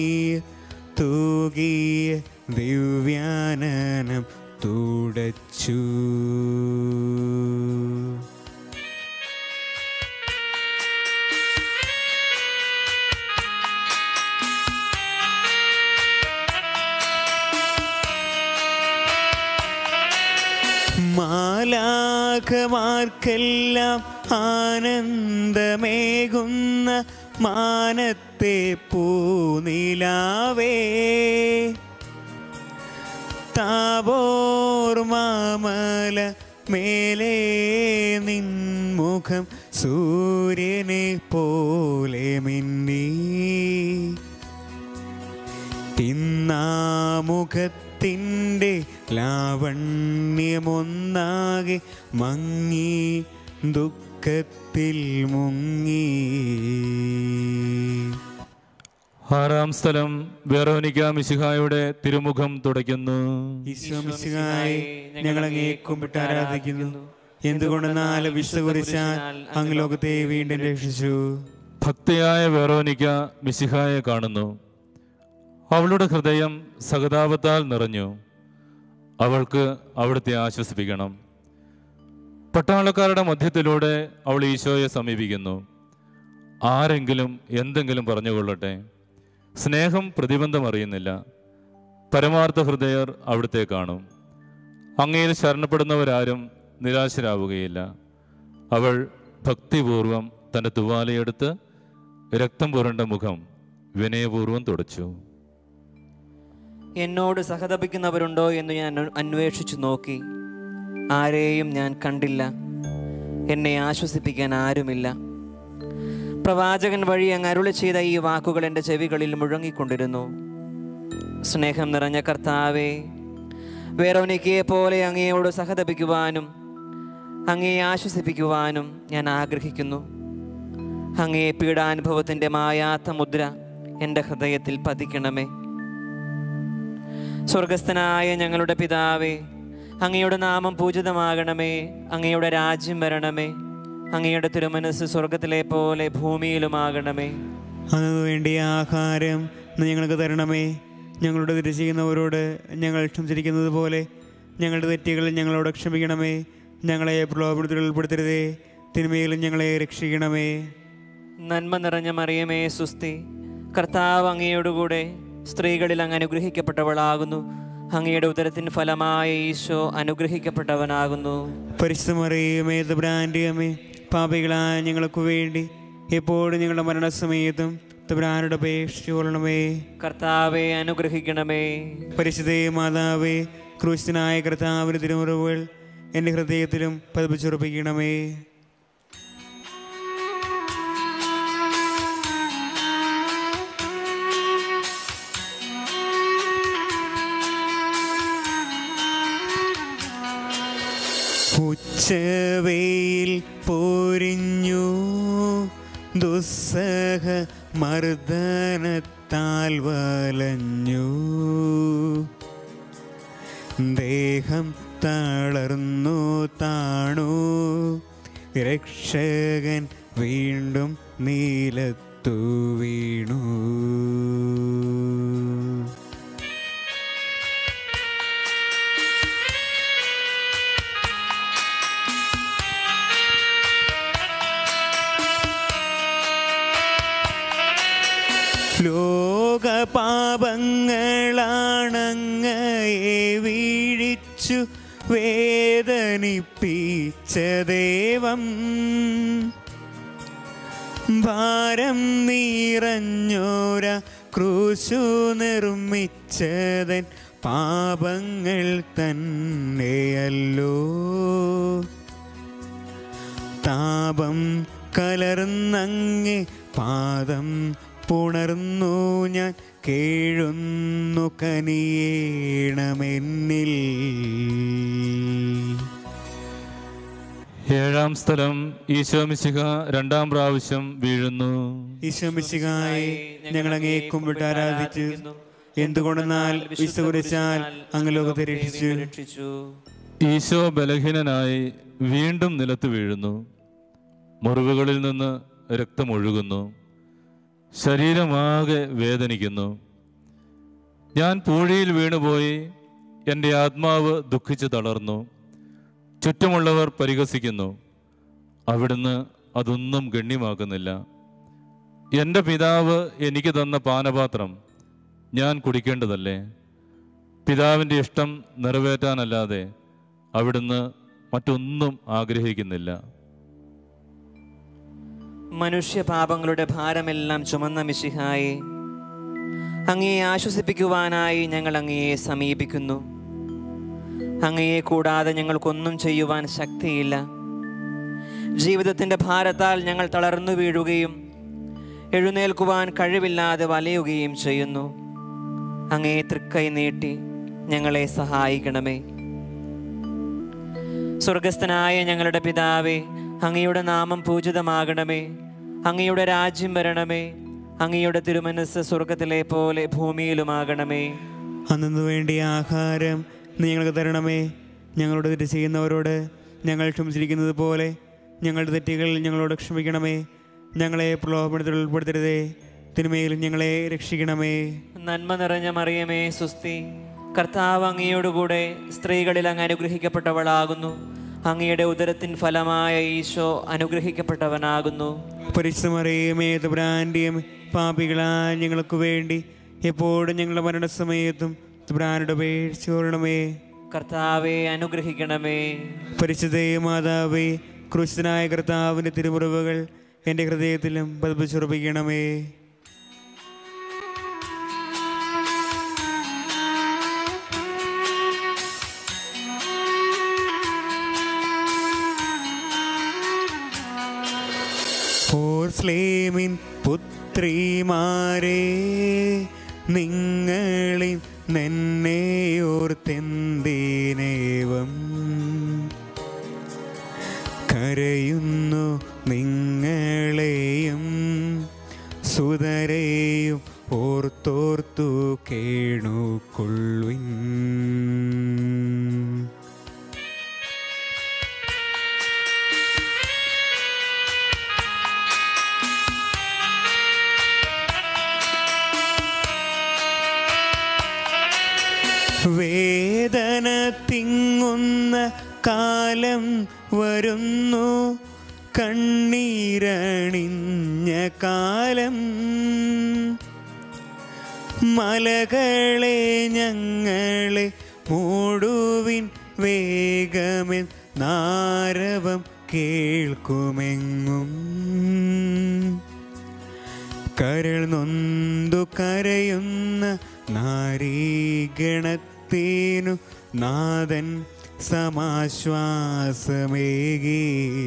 തൂകിയ ദിവ്യാനനം തുടച്ചു മാലാഖമാർക്കെല്ലാം ആനന്ദമേകുന്ന മാനത്തെ പൂനിലാവേ താബോർ മാമല മേലേ നിൻമുഖം സൂര്യനെ പോലെ മിന്നി തിന്നാമുഖത്തിൻ്റെ ലാവണ്യമൊന്നാകെ മങ്ങി ദുഃഖത്തിൽ മുങ്ങി ആറാം സ്ഥലം വെറോനിക്ക മിശിഹായുടെ തിരുമുഖം തുടയ്ക്കുന്നു ഈശോമിശിഹായി ഞങ്ങൾ അങ്ങേ കുമ്പിട്ട് ആരാധിക്കുന്നു എന്തുകൊണ്ടെന്നാൽ വിശുദ്ധ കുറിച്ചാൽ അങ്ങ് ലോകത്തെ വീണ്ടും രക്ഷിച്ചു ഭക്തിയായ വെറോനിക്ക മിശിഹായെ കാണുന്നു അവളുടെ ഹൃദയം സഹതാപത്താൽ നിറഞ്ഞു അവൾക്ക് അവിടുത്തെ ആശ്വസിപ്പിക്കണം പട്ടാളക്കാരുടെ മധ്യത്തിലൂടെ അവൾ ഈശോയെ സമീപിക്കുന്നു ആരെങ്കിലും എന്തെങ്കിലും പറഞ്ഞുകൊള്ളട്ടെ സ്നേഹം പ്രതിബന്ധം അറിയുന്നില്ല പരമാർത്ഥ ഹൃദയർ അവിടുത്തെ കാണും അങ്ങയിൽ ശരണപ്പെടുന്നവരാരും നിരാശരാവുകയില്ല അവൾ ഭക്തിപൂർവം തൻ്റെ തുവാലയെടുത്ത് രക്തം പുരണ്ട മുഖം വിനയപൂർവം തുടച്ചു എന്നോട് സഹതപിക്കുന്നവരുണ്ടോ എന്ന് ഞാൻ അന്വ- അന്വേഷിച്ചു നോക്കി ആരെയും ഞാൻ കണ്ടില്ല എന്നെ ആശ്വസിപ്പിക്കാൻ ആരുമില്ല പ്രവാചകൻ വഴി അങ്ങ് അരുളി ചെയ്ത ഈ വാക്കുകൾ എൻ്റെ ചെവികളിൽ മുഴങ്ങിക്കൊണ്ടിരുന്നു സ്നേഹം നിറഞ്ഞ കർത്താവേ വേറോനിക്കയെ പോലെ അങ്ങയോട് സഹതപിക്കുവാനും അങ്ങയെ ആശ്വസിപ്പിക്കുവാനും ഞാൻ ആഗ്രഹിക്കുന്നു അങ്ങയെ പീഡാനുഭവത്തിൻ്റെ മായാത്ത മുദ്ര എൻ്റെ ഹൃദയത്തിൽ പതിക്കണമേ സ്വർഗസ്ഥനായ ഞങ്ങളുടെ പിതാവേ അങ്ങയുടെ നാമം പൂജിതമാകണമേ അങ്ങയുടെ രാജ്യം വരണമേ അങ്ങയുടെ തിരുമനസ് സ്വർഗത്തിലെ പോലെ ഭൂമിയിലുമാകണമേ അന്നു വേണ്ടിയ ആഹാരം ഇന്ന് ഞങ്ങൾക്ക് തരണമേ ഞങ്ങളുടെ തെറ്റ് ചെയ്യുന്നവരോട് ഞങ്ങൾ ക്ഷമിച്ചിരിക്കുന്നത് പോലെ ഞങ്ങളുടെ തെറ്റുകൾ ഞങ്ങളോട് ക്ഷമിക്കണമേ ഞങ്ങളെ പ്രലോഭനത്തിൽ ഉൾപ്പെടുത്തരുതേ തിന്മയിലും ഞങ്ങളെ രക്ഷിക്കണമേ നന്മ നിറഞ്ഞ മറിയമേ സുസ്തി കർത്താവ് അങ്ങയോടുകൂടെ സ്ത്രീകളിൽ അങ്ങ് അനുഗ്രഹിക്കപ്പെട്ടവളാകുന്നു അങ്ങയുടെ ഉദരത്തിൻ ഫലമായ ഈശോ അനുഗ്രഹിക്കപ്പെട്ടവനാകുന്നു പരിശുദ്ധമറിയമേ തബ്രാൻ്റിയമേ പാപികളായ ഞങ്ങൾക്ക് വേണ്ടി എപ്പോഴും ഞങ്ങളുടെ മരണസമയത്തും തബ്രാനോട് അപേക്ഷിച്ചു കൊള്ളണമേ കർത്താവെ അനുഗ്രഹിക്കണമേ പരിശുദ്ധേ മാതാവേ ക്രൂശനായ കർത്താവിന് തിരുമുറിവുകൾ എൻ്റെ ഹൃദയത്തിലും പതിപ്പിച്ചുറപ്പിക്കണമേ ഉച്ചവെയിൽ പോരിഞ്ഞു ദുസ്സഹ മർദ്ദനത്താൽ വലഞ്ഞു ദേഹം തളർന്നു താണു രക്ഷകൻ വീണ്ടും നീലത്തു വീണു ലോകപാപങ്ങളാണങ്ങയെ ജനിപ്പിച്ച ദേവം ഭാരം നിറഞ്ഞോര ക്രൂശു നിർമ്മിച്ചതൻ പാപങ്ങൾ തന്നെയല്ലോ താപം കലർന്നങ്ങെ പാദം പുണർന്നു ഞാൻ കേഴുന്നു കനിയേണമെന്നിൽ ഏഴാം സ്ഥലം ഈശോമിശിഹ രണ്ടാം പ്രാവശ്യം വീഴുന്നു ഈശോമിശിഹായി ഞങ്ങൾ അങ്ങേ കുമ്പിട്ട് ആരാധിച്ചു എന്തുകൊണ്ടെന്നാൽ വിശുകുരിച്ചാൽ അങ്ങ് ലോകത്തെ രക്ഷിച്ചു രക്ഷിച്ചു ഈശോ ബലഹീനനായി വീണ്ടും നിലത്ത് വീഴുന്നു മുറിവുകളിൽ നിന്ന് രക്തമൊഴുകുന്നു ശരീരമാകെ വേദനിക്കുന്നു ഞാൻ പൂഴിയിൽ വീണുപോയി എൻ്റെ ആത്മാവ് ദുഃഖിച്ച് തളർന്നു ചുറ്റുമുള്ളവർ പരിഹസിക്കുന്നു അവിടുന്ന് അതൊന്നും ഗണ്യമാക്കുന്നില്ല എൻ്റെ പിതാവ് എനിക്ക് തന്ന പാനപാത്രം ഞാൻ കുടിക്കേണ്ടതല്ലേ പിതാവിൻ്റെ ഇഷ്ടം നിറവേറ്റാനല്ലാതെ അവിടുന്ന് മറ്റൊന്നും ആഗ്രഹിക്കുന്നില്ല മനുഷ്യ പാപങ്ങളുടെ ഭാരമെല്ലാം ചുമന്ന മിശിഹായെ അങ്ങയെ ആശ്വസിപ്പിക്കുവാനായി ഞങ്ങൾ അങ്ങയെ സമീപിക്കുന്നു അങ്ങയെ കൂടാതെ ഞങ്ങൾക്കൊന്നും ചെയ്യുവാൻ ശക്തിയില്ല ജീവിതത്തിൻ്റെ ഭാരത്താൽ ഞങ്ങൾ തളർന്നു വീഴുകയും എഴുന്നേൽക്കുവാൻ കഴിവില്ലാതെ വലയുകയും ചെയ്യുന്നു അങ്ങയെ തൃക്കൈ നീട്ടി ഞങ്ങളെ സഹായിക്കണമേ സ്വർഗസ്ഥനായ ഞങ്ങളുടെ പിതാവേ അങ്ങയുടെ നാമം പൂജിതമാകണമേ അങ്ങയുടെ രാജ്യം വരണമേ അങ്ങയുടെ തിരുമനസ് സ്വർഗത്തിലെ പോലെ ഭൂമിയിലുമാകണമേ അന്നു വേണ്ടിയ ആഹാരം നീ ഞങ്ങൾക്ക് തരണമേ ഞങ്ങളോട് തെറ്റ് ചെയ്യുന്നവരോട് ഞങ്ങൾ ക്ഷമിച്ചിരിക്കുന്നത് പോലെ ഞങ്ങളുടെ തെറ്റുകൾ ഞങ്ങളോട് ക്ഷമിക്കണമേ ഞങ്ങളെ പ്രലോഭനത്തിൽ ഉൾപ്പെടുത്തരുതേ തിന്മയിലും ഞങ്ങളെ രക്ഷിക്കണമേ നന്മ നിറഞ്ഞ മറിയമേ സുസ്തി കർത്താവ് അങ്ങയോടുകൂടെ സ്ത്രീകളിൽ അങ്ങ് അനുഗ്രഹിക്കപ്പെട്ടവളാകുന്നു അങ്ങയുടെ ഉദരത്തിൻ ഫലമായ ഈശോ അനുഗ്രഹിക്കപ്പെട്ടവനാകുന്നു പരിശുദ്ധമറിയമേ തുബ്രാൻ്റെയും പാപികളാ ഞങ്ങൾക്ക് വേണ്ടി എപ്പോഴും ഞങ്ങളുടെ മരണസമയത്തും തുബ്രാനുടെ പേഴ്ചോരണമേ കർത്താവെ അനുഗ്രഹിക്കണമേ പരിശുദ്ധ മാതാവേ ക്രൂശനായ കർത്താവിൻ്റെ തിരുമുറിവുകൾ എൻ്റെ ഹൃദയത്തിലും പതിപ്പിച്ചുറപ്പിക്കണമേ ഓർസ്ലേമിൻ പുത്രിമാരെ നിങ്ങളിൽ നിന്നെ ഓർത്തെന്തിനേവം കരയുന്നു നിങ്ങളെയും സുതരെയും ഓർത്തോർത്തു കേണുകൊള്ളുവിൻ വേദന തിങ്ങുന്ന കാലം വരുന്നു കണ്ണീരണിഞ്ഞ കാലം മലകളെ ഞങ്ങളെ മൂടുവിൻ വേഗമെൻ നാരവം കേൾക്കുമെങ്ങും കരൾ നൊന്തു കരയുന്ന നാരീഗണത്തേനു നാഥൻ സമാശ്വാസമേകി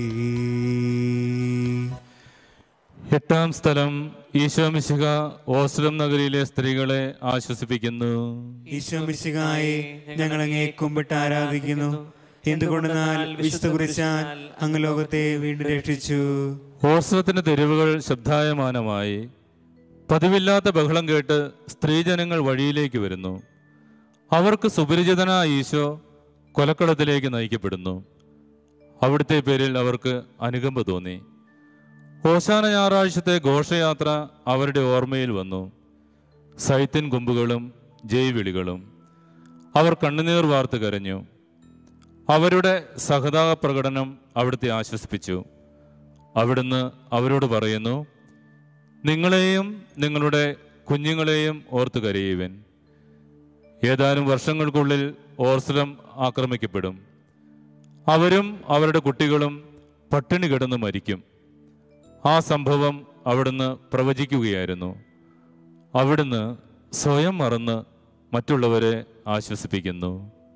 എട്ടാം സ്ഥലം ഈശോമിശിഹ ഓസ്ലം നഗരിയിലെ സ്ത്രീകളെ ആശ്വസിപ്പിക്കുന്നു ഈശോമിശിഹായെ ഞങ്ങൾ അങ്ങേ കുമ്പിട്ട് ആരാധിക്കുന്നു എന്തുകൊണ്ടെന്നാൽ വിശുദ്ധ കുറിച്ചാൽ അങ്ങ് ലോകത്തെ വീണ്ടും രക്ഷിച്ചു ഓസ്ലത്തിന്റെ തെരുവുകൾ ശബ്ദായമാനമായി പതിവില്ലാത്ത ബഹളം കേട്ട് സ്ത്രീജനങ്ങൾ വഴിയിലേക്ക് വരുന്നു അവർക്ക് സുപരിചിതനായ ഈശോ കൊലക്കളത്തിലേക്ക് നയിക്കപ്പെടുന്നു അവിടുത്തെ പേരിൽ അവർക്ക് അനുകമ്പ തോന്നി ഓശാന ഞായറാഴ്ചത്തെ ഘോഷയാത്ര അവരുടെ ഓർമ്മയിൽ വന്നു സൈത്തിൻ കൊമ്പുകളും ജയ്വിളികളും അവർ കണ്ണുനീർ വാർത്ത് കരഞ്ഞു അവരുടെ സഹതാപ പ്രകടനം അവിടുത്തെ ആശ്വസിപ്പിച്ചു അവിടുന്ന് അവരോട് പറയുന്നു നിങ്ങളെയും നിങ്ങളുടെ കുഞ്ഞുങ്ങളെയും ഓർത്ത് കരയുവൻ ഏതാനും വർഷങ്ങൾക്കുള്ളിൽ ഓർസ്ലം ആക്രമിക്കപ്പെടും അവരും അവരുടെ കുട്ടികളും പട്ടിണി കിടന്ന് മരിക്കും ആ സംഭവം അവിടുന്ന് പ്രവചിക്കുകയായിരുന്നു അവിടുന്ന് സ്വയം മറന്ന് മറ്റുള്ളവരെ ആശ്വസിപ്പിക്കുന്നു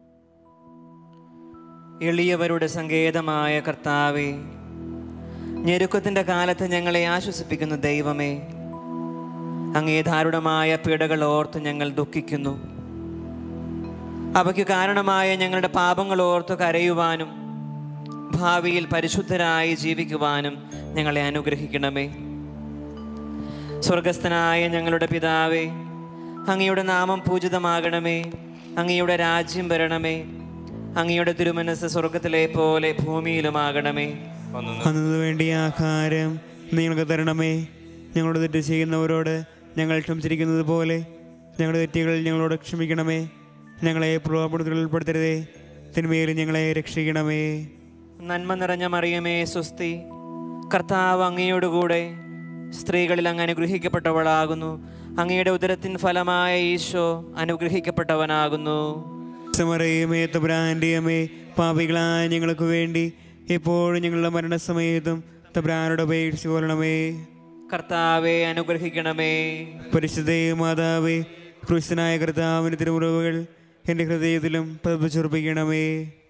എളിയവരുടെ സങ്കേതമായ കർത്താവേ ഞെരുക്കത്തിൻ്റെ കാലത്ത് ഞങ്ങളെ ആശ്വസിപ്പിക്കുന്ന ദൈവമേ അങ്ങേ ധാരുണമായ പീഡകൾ ഓർത്ത് ഞങ്ങൾ ദുഃഖിക്കുന്നു അവയ്ക്ക് കാരണമായ ഞങ്ങളുടെ പാപങ്ങൾ ഓർത്ത് കരയുവാനും ഭാവിയിൽ പരിശുദ്ധരായി ജീവിക്കുവാനും ഞങ്ങളെ അനുഗ്രഹിക്കണമേ സ്വർഗസ്ഥനായ ഞങ്ങളുടെ പിതാവേ അങ്ങയുടെ നാമം പൂജിതമാകണമേ അങ്ങയുടെ രാജ്യം വരണമേ അങ്ങയുടെ തിരുമനസ് സ്വർഗത്തിലെ പോലെ ഭൂമിയിലുമാകണമേ അന്നു വേണ്ടിയ ആഹാരം നിങ്ങൾക്ക് തരണമേ ഞങ്ങളോട് തെറ്റ് ചെയ്യുന്നവരോട് ഞങ്ങൾ ക്ഷമിച്ചിരിക്കുന്നത് പോലെ ഞങ്ങളുടെ തെറ്റുകൾ ഞങ്ങളോട് ക്ഷമിക്കണമേ ഞങ്ങളെ പ്രലോഭനത്തിൽ ഉൾപ്പെടുത്തരുതേ തിന്മയിൽ ഞങ്ങളെ രക്ഷിക്കണമേ നന്മ നിറഞ്ഞ മറിയമേ സുസ്തി കർത്താവ് അങ്ങയോടുകൂടെ സ്ത്രീകളിൽ അങ്ങ് അനുഗ്രഹിക്കപ്പെട്ടവളാകുന്നു അങ്ങയുടെ ഉദരത്തിൻ ഫലമായ ഈശോ അനുഗ്രഹിക്കപ്പെട്ടവനാകുന്നു സമറയമേ തബ്രാൻ്റെ അമ്മേ പാപികളായ ഞങ്ങൾക്ക് വേണ്ടി എപ്പോഴും ഞങ്ങളുടെ മരണസമയത്തും തബ്രാനോട് അപേക്ഷിച്ചു കൊള്ളണമേ കർത്താവെ അനുഗ്രഹിക്കണമേ പരിശുദ്ധേ മാതാവേ ക്രിസ്തനായ കർത്താവിന് തിരുമുറവുകൾ എൻ്റെ ഹൃദയത്തിലും പതിപ്പിച്ചുറപ്പിക്കണമേ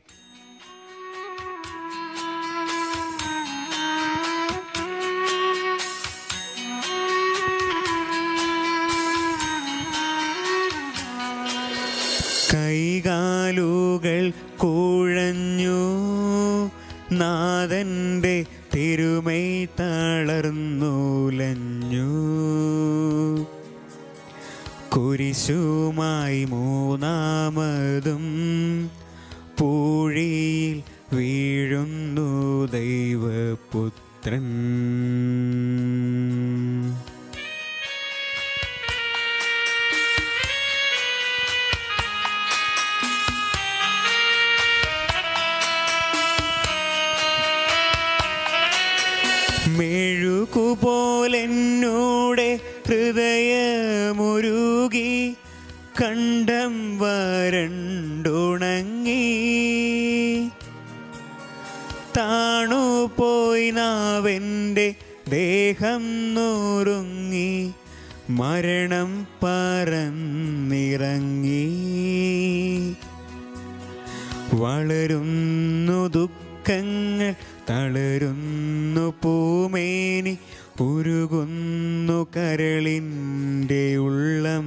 കൈകാലുകൾ കുഴഞ്ഞു നാഥൻ്റെ തിരുമൈ തളർന്നുലഞ്ഞു കുരിശുമായി മൂന്നാമതും പൂഴിയിൽ വീഴുന്നു ദൈവപുത്രൻ മെഴുകുപോലെന്നൂടെ ഹൃദയമുരുകി കണ്ടം വരണ്ടുണങ്ങി താണുപോയി നാവെൻ്റെ ദേഹം നുറുങ്ങി മരണം പറന്നിറങ്ങി വളരുന്നു ദുഃഖങ്ങൾ തളരുന്നു പൂമേനി ഉരുകുന്നു കരളിൻ്റെ ഉള്ളം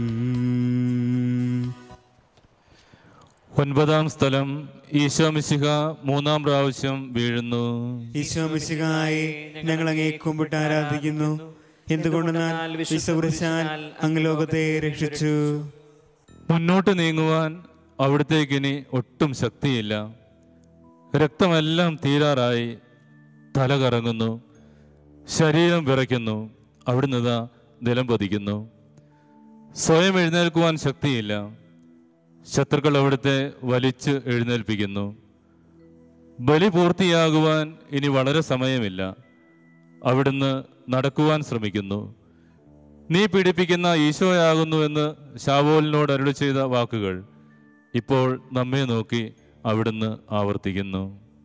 ഒൻപതാം സ്ഥലം ഈശോ മിശിഹ മൂന്നാം പ്രാവശ്യം വീഴുന്നു ഈശോമിശിഹായി ഞങ്ങൾ അങ്ങേ കുമ്പിട്ട് ആരാധിക്കുന്നു എന്തുകൊണ്ടെന്നാൽ വിശ്വകുറിച്ചാൽ അങ്ങ് ലോകത്തെ രക്ഷിച്ചു മുന്നോട്ട് നീങ്ങുവാൻ അവിടത്തേക്കിനി ഒട്ടും ശക്തിയില്ല രക്തമെല്ലാം തീരാറായി തല കറങ്ങുന്നു ശരീരം വിറയ്ക്കുന്നു അവിടുന്ന് ഇതാ നിലം പതിക്കുന്നു സ്വയം എഴുന്നേൽക്കുവാൻ ശക്തിയില്ല ശത്രുക്കൾ അവിടുത്തെ വലിച്ച് എഴുന്നേൽപ്പിക്കുന്നു ബലി പൂർത്തിയാകുവാൻ ഇനി വളരെ സമയമില്ല അവിടുന്ന് നടക്കുവാൻ ശ്രമിക്കുന്നു നീ പീഡിപ്പിക്കുന്ന ഈശോയാകുന്നു എന്ന് ശാവോലിനോട് അരുളി ചെയ്ത വാക്കുകൾ ഇപ്പോൾ നമ്മെ നോക്കി അവിടുന്ന് ആവർത്തിക്കുന്നു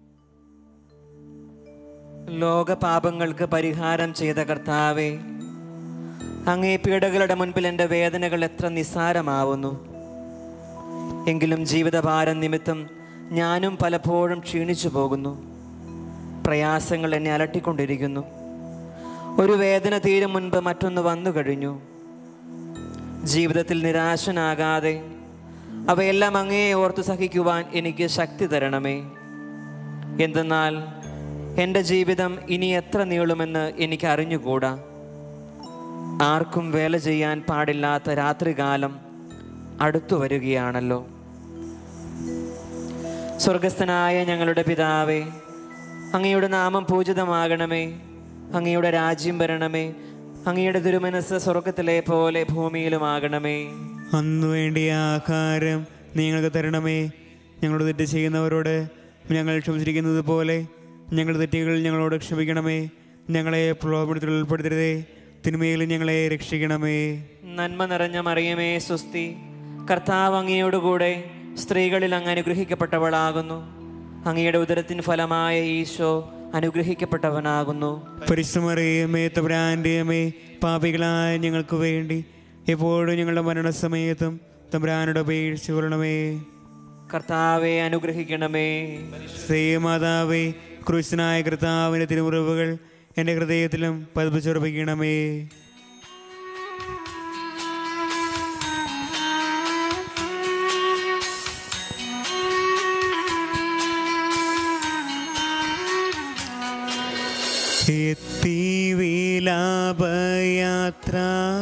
ലോകപാപങ്ങൾക്ക് പരിഹാരം ചെയ്ത കർത്താവെ അങ്ങേ പീഡകളുടെ മുൻപിൽ എൻ്റെ വേദനകൾ എത്ര നിസ്സാരമാവുന്നു എങ്കിലും ജീവിതഭാരം നിമിത്തം ഞാനും പലപ്പോഴും ക്ഷീണിച്ചു പോകുന്നു പ്രയാസങ്ങൾ എന്നെ അലട്ടിക്കൊണ്ടിരിക്കുന്നു ഒരു വേദന തീരും മുൻപ് മറ്റൊന്ന് വന്നു കഴിഞ്ഞു ജീവിതത്തിൽ നിരാശനാകാതെ അവയെല്ലാം അങ്ങയെ ഓർത്ത് സഹിക്കുവാൻ എനിക്ക് ശക്തി തരണമേ എന്തെന്നാൽ എൻ്റെ ജീവിതം ഇനി എത്ര നീളുമെന്ന് എനിക്ക് അറിഞ്ഞുകൂടാ ആർക്കും വേല ചെയ്യാൻ പാടില്ലാത്ത രാത്രികാലം അടുത്തു വരികയാണല്ലോ സ്വർഗസ്ഥനായ ഞങ്ങളുടെ പിതാവേ അങ്ങയുടെ നാമം പൂജിതമാകണമേ അങ്ങയുടെ രാജ്യം വരണമേ അങ്ങയുടെ തിരുമനസ് സ്വർഗത്തിലെ പോലെ ഭൂമിയിലുമാകണമേ അന്നു വേണ്ടിയ ആഹാരം നിങ്ങൾക്ക് തരണമേ ഞങ്ങളോട് തെറ്റ് ചെയ്യുന്നവരോട് ഞങ്ങൾ ക്ഷമിച്ചിരിക്കുന്നത് പോലെ ഞങ്ങളുടെ തെറ്റുകൾ ഞങ്ങളോട് ക്ഷമിക്കണമേ ഞങ്ങളെ പ്രലോഭനത്തിൽ ഉൾപ്പെടുത്തരുതേ തിന്മയിൽ ഞങ്ങളെ രക്ഷിക്കണമേ നന്മ നിറഞ്ഞ മറിയമേ സുസ്തി കർത്താവ് അങ്ങയോടുകൂടെ സ്ത്രീകളിൽ അങ്ങ് അനുഗ്രഹിക്കപ്പെട്ടവളാകുന്നു അങ്ങയുടെ ഉദരത്തിൻ ഫലമായ ഈശോ അനുഗ്രഹിക്കപ്പെട്ടവനാകുന്നു പരിശ്രമറിയമേ തമ്പുരാൻ്റെയമേ പാപികളായ ഞങ്ങൾക്ക് വേണ്ടി എപ്പോഴും ഞങ്ങളുടെ മരണസമയത്തും തമ്പുരാനുടെ അപേക്ഷ കൊള്ളണമേ കർത്താവെ അനുഗ്രഹിക്കണമേ ശ്രീമാതാവേ ക്രൂശനായ കർത്താവിൻ്റെ തിരുമുറിവുകൾ എൻ്റെ ഹൃദയത്തിലും പതിപ്പിച്ചുറപ്പിക്കണമേ എത്തി വിലാപയാത്ര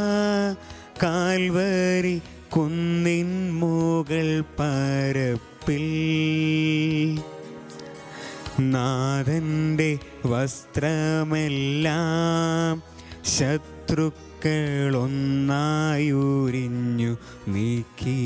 കാൽവരി കുന്നിൻ മുകൾ പരപ്പിൽ നാഥൻ്റെ വസ്ത്രമെല്ലാം ശത്രുക്കളൊന്നായുരിഞ്ഞു നീക്കി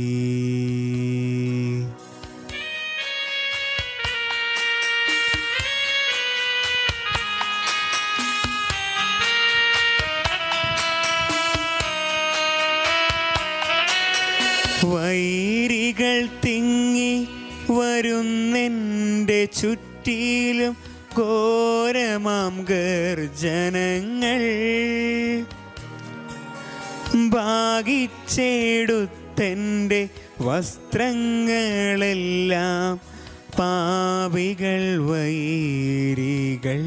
വൈരികൾ തിങ്ങി വരുന്നെൻ്റെ ചുറ്റിലും ഘോരമാം ഗർജനങ്ങൾ ഭാഗിച്ചെടുത്തെൻ്റെ വസ്ത്രങ്ങളെല്ലാം പാപികൾ വൈരികൾ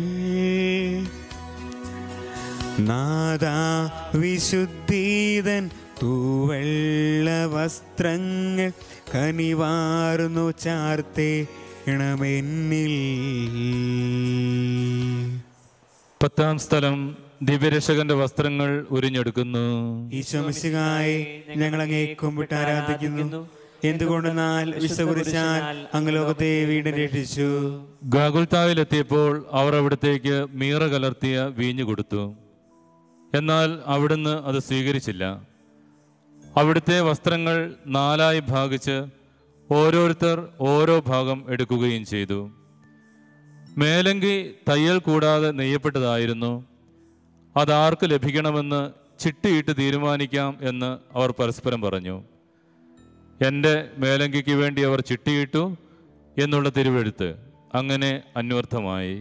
നാദാ വിശുദ്ധീതൻ തൂവെള്ള വസ്ത്രങ്ങൾ കനിവാർന്നു ചാർത്തേണമെന്നിൽ പത്താം സ്ഥലം ദിവ്യരക്ഷകന്റെ വസ്ത്രങ്ങൾ ഉരിഞ്ഞെടുക്കുന്നു ഈശോമിശിഹായി ഞങ്ങൾ അങ്ങേ കുമ്പിട്ട് ആരാധിക്കുന്നു എന്തുകൊണ്ടെന്നാൽ വിശകുറിച്ചാൽ അങ്ങ് ലോകത്തെ വീണ്ടും രക്ഷിച്ചു ഗാഗുൽത്താവിലെത്തിയപ്പോൾ അവർ അവിടത്തേക്ക് മീറ കലർത്തിയ വീഞ്ഞു കൊടുത്തു എന്നാൽ അവിടുന്ന് അത് സ്വീകരിച്ചില്ല അവിടുത്തെ വസ്ത്രങ്ങൾ നാലായി ഭാഗിച്ച് ഓരോരുത്തർ ഓരോ ഭാഗം എടുക്കുകയും ചെയ്തു മേലങ്കി തയ്യൽ കൂടാതെ നെയ്യപ്പെട്ടതായിരുന്നു അതാർക്ക് ലഭിക്കണമെന്ന് ചിട്ടിയിട്ട് തീരുമാനിക്കാം എന്ന് അവർ പരസ്പരം പറഞ്ഞു എൻ്റെ മേലങ്കിക്ക് വേണ്ടി അവർ ചിട്ടിയിട്ടു എന്നുള്ള തിരുവെഴുത്ത് അങ്ങനെ അന്വർത്ഥമായി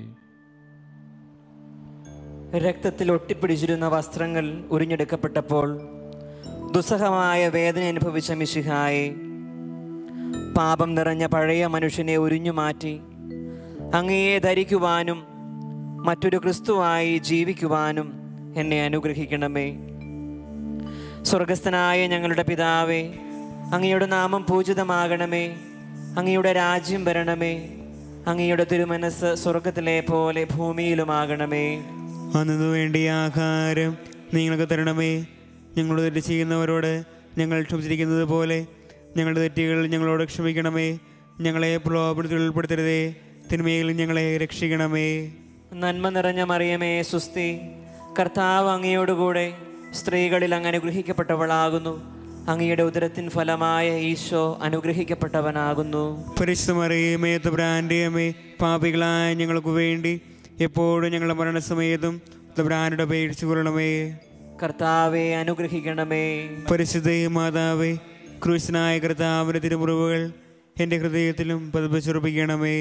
രക്തത്തിൽ ഒട്ടിപ്പിടിച്ചിരുന്ന വസ്ത്രങ്ങൾ ഉരിഞ്ഞെടുക്കപ്പെട്ടപ്പോൾ ദുസ്സഹമായ വേദന അനുഭവിച്ച മിശിഹായെ പാപം നിറഞ്ഞ പഴയ മനുഷ്യനെ ഉരിഞ്ഞു മാറ്റി അങ്ങയെ ധരിക്കുവാനും മറ്റൊരു ക്രിസ്തുവായി ജീവിക്കുവാനും എന്നെ അനുഗ്രഹിക്കണമേ സ്വർഗസ്ഥനായ ഞങ്ങളുടെ പിതാവേ അങ്ങയുടെ നാമം പൂജിതമാകണമേ അങ്ങയുടെ രാജ്യം വരണമേ അങ്ങയുടെ തിരുമനസ് സ്വർഗത്തിലെ പോലെ ഭൂമിയിലുമാകണമേ അന്നു വേണ്ടി ആഹാരം നിങ്ങൾക്ക് തരണമേ ഞങ്ങളോട് തെറ്റ് ചെയ്യുന്നവരോട് ഞങ്ങൾ ക്ഷമിച്ചിരിക്കുന്നത് പോലെ ഞങ്ങളുടെ തെറ്റുകൾ ഞങ്ങളോട് ക്ഷമിക്കണമേ ഞങ്ങളെ പ്രലോഭനത്തിൽ ഉൾപ്പെടുത്തരുതേ തിന്മയിൽ ഞങ്ങളെ രക്ഷിക്കണമേ നന്മ നിറഞ്ഞ മറിയമേ സുസ്തി കർത്താവ് അങ്ങയോടുകൂടെ സ്ത്രീകളിൽ അങ്ങ് അനുഗ്രഹിക്കപ്പെട്ടവളാകുന്നു അങ്ങയുടെ ഉദരത്തിൻ ഫലമായ ഈശോ അനുഗ്രഹിക്കപ്പെട്ടവനാകുന്നു പരിശുദ്ധമറിയമേ തബ്രാൻ്റെയമേ പാപികളായ ഞങ്ങൾക്ക് വേണ്ടി എപ്പോഴും ഞങ്ങളുടെ മരണസമയത്തും തബ്രാനുടെ പേടിച്ചു കൊള്ളണമേ കർത്താവെ അനുഗ്രഹിക്കണമേ പരിശുദ്ധ മാതാവേ ക്രൂശനായ കർത്താവിൻ്റെ തിരുമുറിവുകൾ എൻ്റെ ഹൃദയത്തിലും പതിപ്പിച്ചുറപ്പിക്കണമേ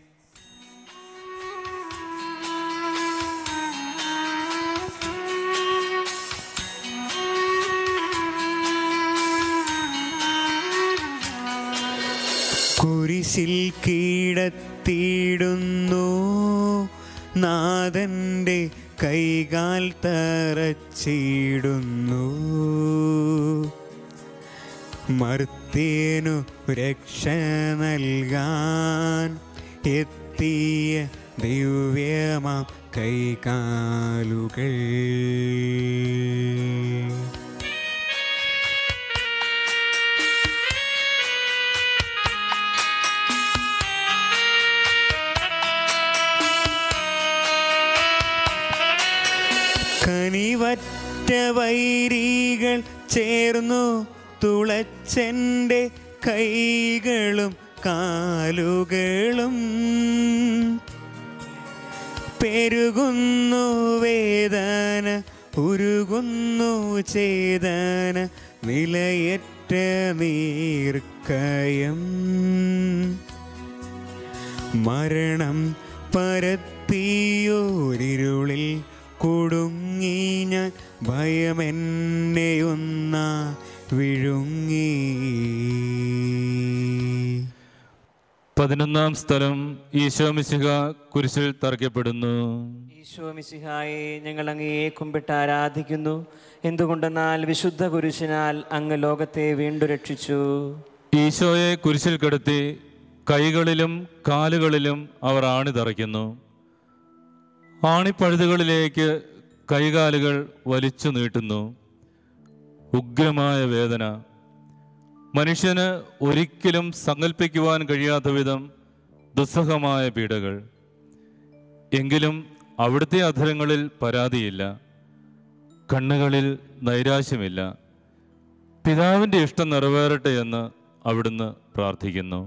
കുരിശിൽ കീഴത്തിയിടുന്നു നാഥൻ്റെ കൈകാൽ തറച്ചിടുന്നു മർത്തേനു രക്ഷ നൽകാൻ എത്തിയ ദിവ്യമാം കൈകാലുകൾ കനിവറ്റ വൈരികൾ ചേർന്നു തുളച്ചെൻ്റെ കൈകളും കാലുകളും പെരുകുന്നു വേദന ഉരുകുന്നു ചേതന നിലയറ്റ നീർക്കയം മരണം പരത്തിയോരിരുളിൽ കുടുങ്ങി ഞാൻ ഭയമെന്നെയൊന്ന വിഴുങ്ങി പതിനൊന്നാം സ്ഥലം ഈശോമിശിഹ കുരിശിൽ തറയ്ക്കപ്പെടുന്നു ഈശോ മിശിഹായെ ഞങ്ങൾ അങ്ങയെ കുമ്പിട്ട് ആരാധിക്കുന്നു എന്തുകൊണ്ടെന്നാൽ വിശുദ്ധ കുരിശിനാൽ അങ്ങ് ലോകത്തെ വീണ്ടും രക്ഷിച്ചു ഈശോയെ കുരിശിൽ കിടത്തി കൈകളിലും കാലുകളിലും അവർ ആണി തറയ്ക്കുന്നു ആണിപ്പഴുതുകളിലേക്ക് കൈകാലുകൾ വലിച്ചു നീട്ടുന്നു ഉഗ്രമായ വേദന മനുഷ്യന് ഒരിക്കലും സങ്കല്പിക്കുവാൻ കഴിയാത്ത വിധം ദുസ്സഹമായ പീഡകൾ എങ്കിലും അവിടുത്തെ അധരങ്ങളിൽ പരാതിയില്ല കണ്ണുകളിൽ നൈരാശ്യമില്ല പിതാവിൻ്റെ ഇഷ്ടം നിറവേറട്ടെ എന്ന് അവിടുന്ന് പ്രാർത്ഥിക്കുന്നു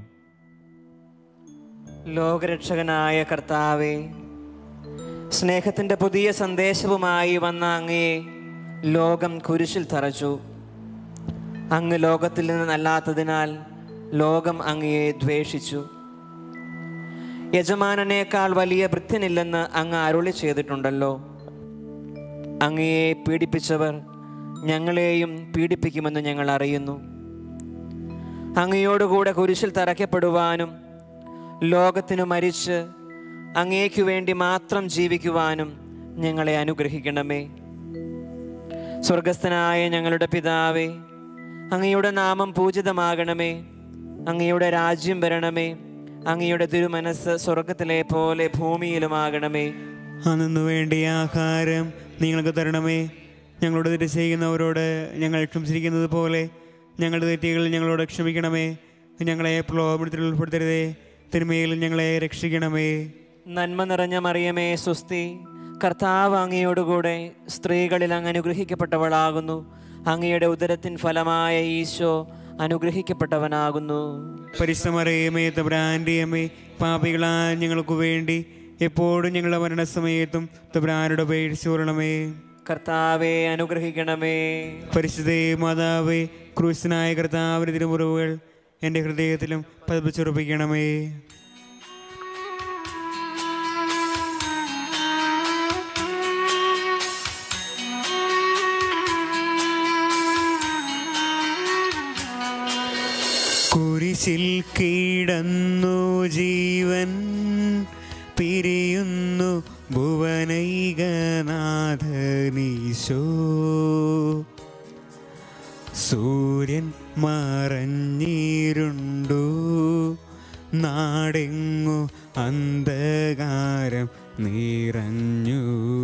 ലോകരക്ഷകനായ കർത്താവെ സ്നേഹത്തിൻ്റെ പുതിയ സന്ദേശവുമായി വന്ന അങ്ങയെ ലോകം കുരിശിൽ തറച്ചു അങ്ങ് ലോകത്തിൽ നിന്നല്ലാത്തതിനാൽ ലോകം അങ്ങയെ ദ്വേഷിച്ചു യജമാനനേക്കാൾ വലിയ ഭൃത്യനില്ലെന്ന് അങ്ങ് അരുളി ചെയ്തിട്ടുണ്ടല്ലോ അങ്ങയെ പീഡിപ്പിച്ചവർ ഞങ്ങളെയും പീഡിപ്പിക്കുമെന്ന് ഞങ്ങൾ അറിയുന്നു അങ്ങയോടുകൂടെ കുരിശിൽ തറയ്ക്കപ്പെടുവാനും ലോകത്തിനു മരിച്ച് അങ്ങേക്കു വേണ്ടി മാത്രം ജീവിക്കുവാനും ഞങ്ങളെ അനുഗ്രഹിക്കണമേ സ്വർഗസ്ഥനായ ഞങ്ങളുടെ പിതാവേ അങ്ങയുടെ നാമം പൂജിതമാകണമേ അങ്ങയുടെ രാജ്യം വരണമേ അങ്ങയുടെ തിരുമനസ് സ്വർഗത്തിലെ പോലെ ഭൂമിയിലുമാകണമേ അന്നു വേണ്ടിയ ആഹാരം നിങ്ങൾക്ക് തരണമേ ഞങ്ങളോട് തെറ്റ് ചെയ്യുന്നവരോട് ഞങ്ങൾ ക്ഷമിച്ചിരിക്കുന്നത് പോലെ ഞങ്ങളുടെ തെറ്റുകൾ ഞങ്ങളോട് ക്ഷമിക്കണമേ ഞങ്ങളെ പ്രലോഭനത്തിൽ ഉൾപ്പെടുത്തരുതേ തിന്മയിൽ ഞങ്ങളെ രക്ഷിക്കണമേ നന്മ നിറഞ്ഞ മറിയമേ സുസ്തി കർത്താവ് അങ്ങയോടുകൂടെ സ്ത്രീകളിൽ അങ്ങ് അനുഗ്രഹിക്കപ്പെട്ടവളാകുന്നു അങ്ങയുടെ ഉദരത്തിൻ ഫലമായ ഈശോ അനുഗ്രഹിക്കപ്പെട്ടവനാകുന്നു പരിശ്രമറിയമേ തബ്രാൻ്റെ അമ്മേ പാപികളാ ഞങ്ങൾക്ക് വേണ്ടി എപ്പോഴും ഞങ്ങളുടെ മരണസമയത്തും തബ്രാനുടെ പേടിച്ചോരണമേ കർത്താവെ അനുഗ്രഹിക്കണമേ പരിശുദ്ധേ മാതാവേ ക്രൂശനായ കർത്താവിൻ്റെ തിരുമുറിവുകൾ എൻ്റെ ഹൃദയത്തിലും പതിപ്പിച്ചുറപ്പിക്കണമേ കുരിശിൽ കീടന്നു ജീവൻ പിരിയുന്നു ഭുവനൈകനാഥനീശോ സൂര്യൻ മറഞ്ഞിരുണ്ടു നാടെങ്ങു അന്ധകാരം നിറഞ്ഞു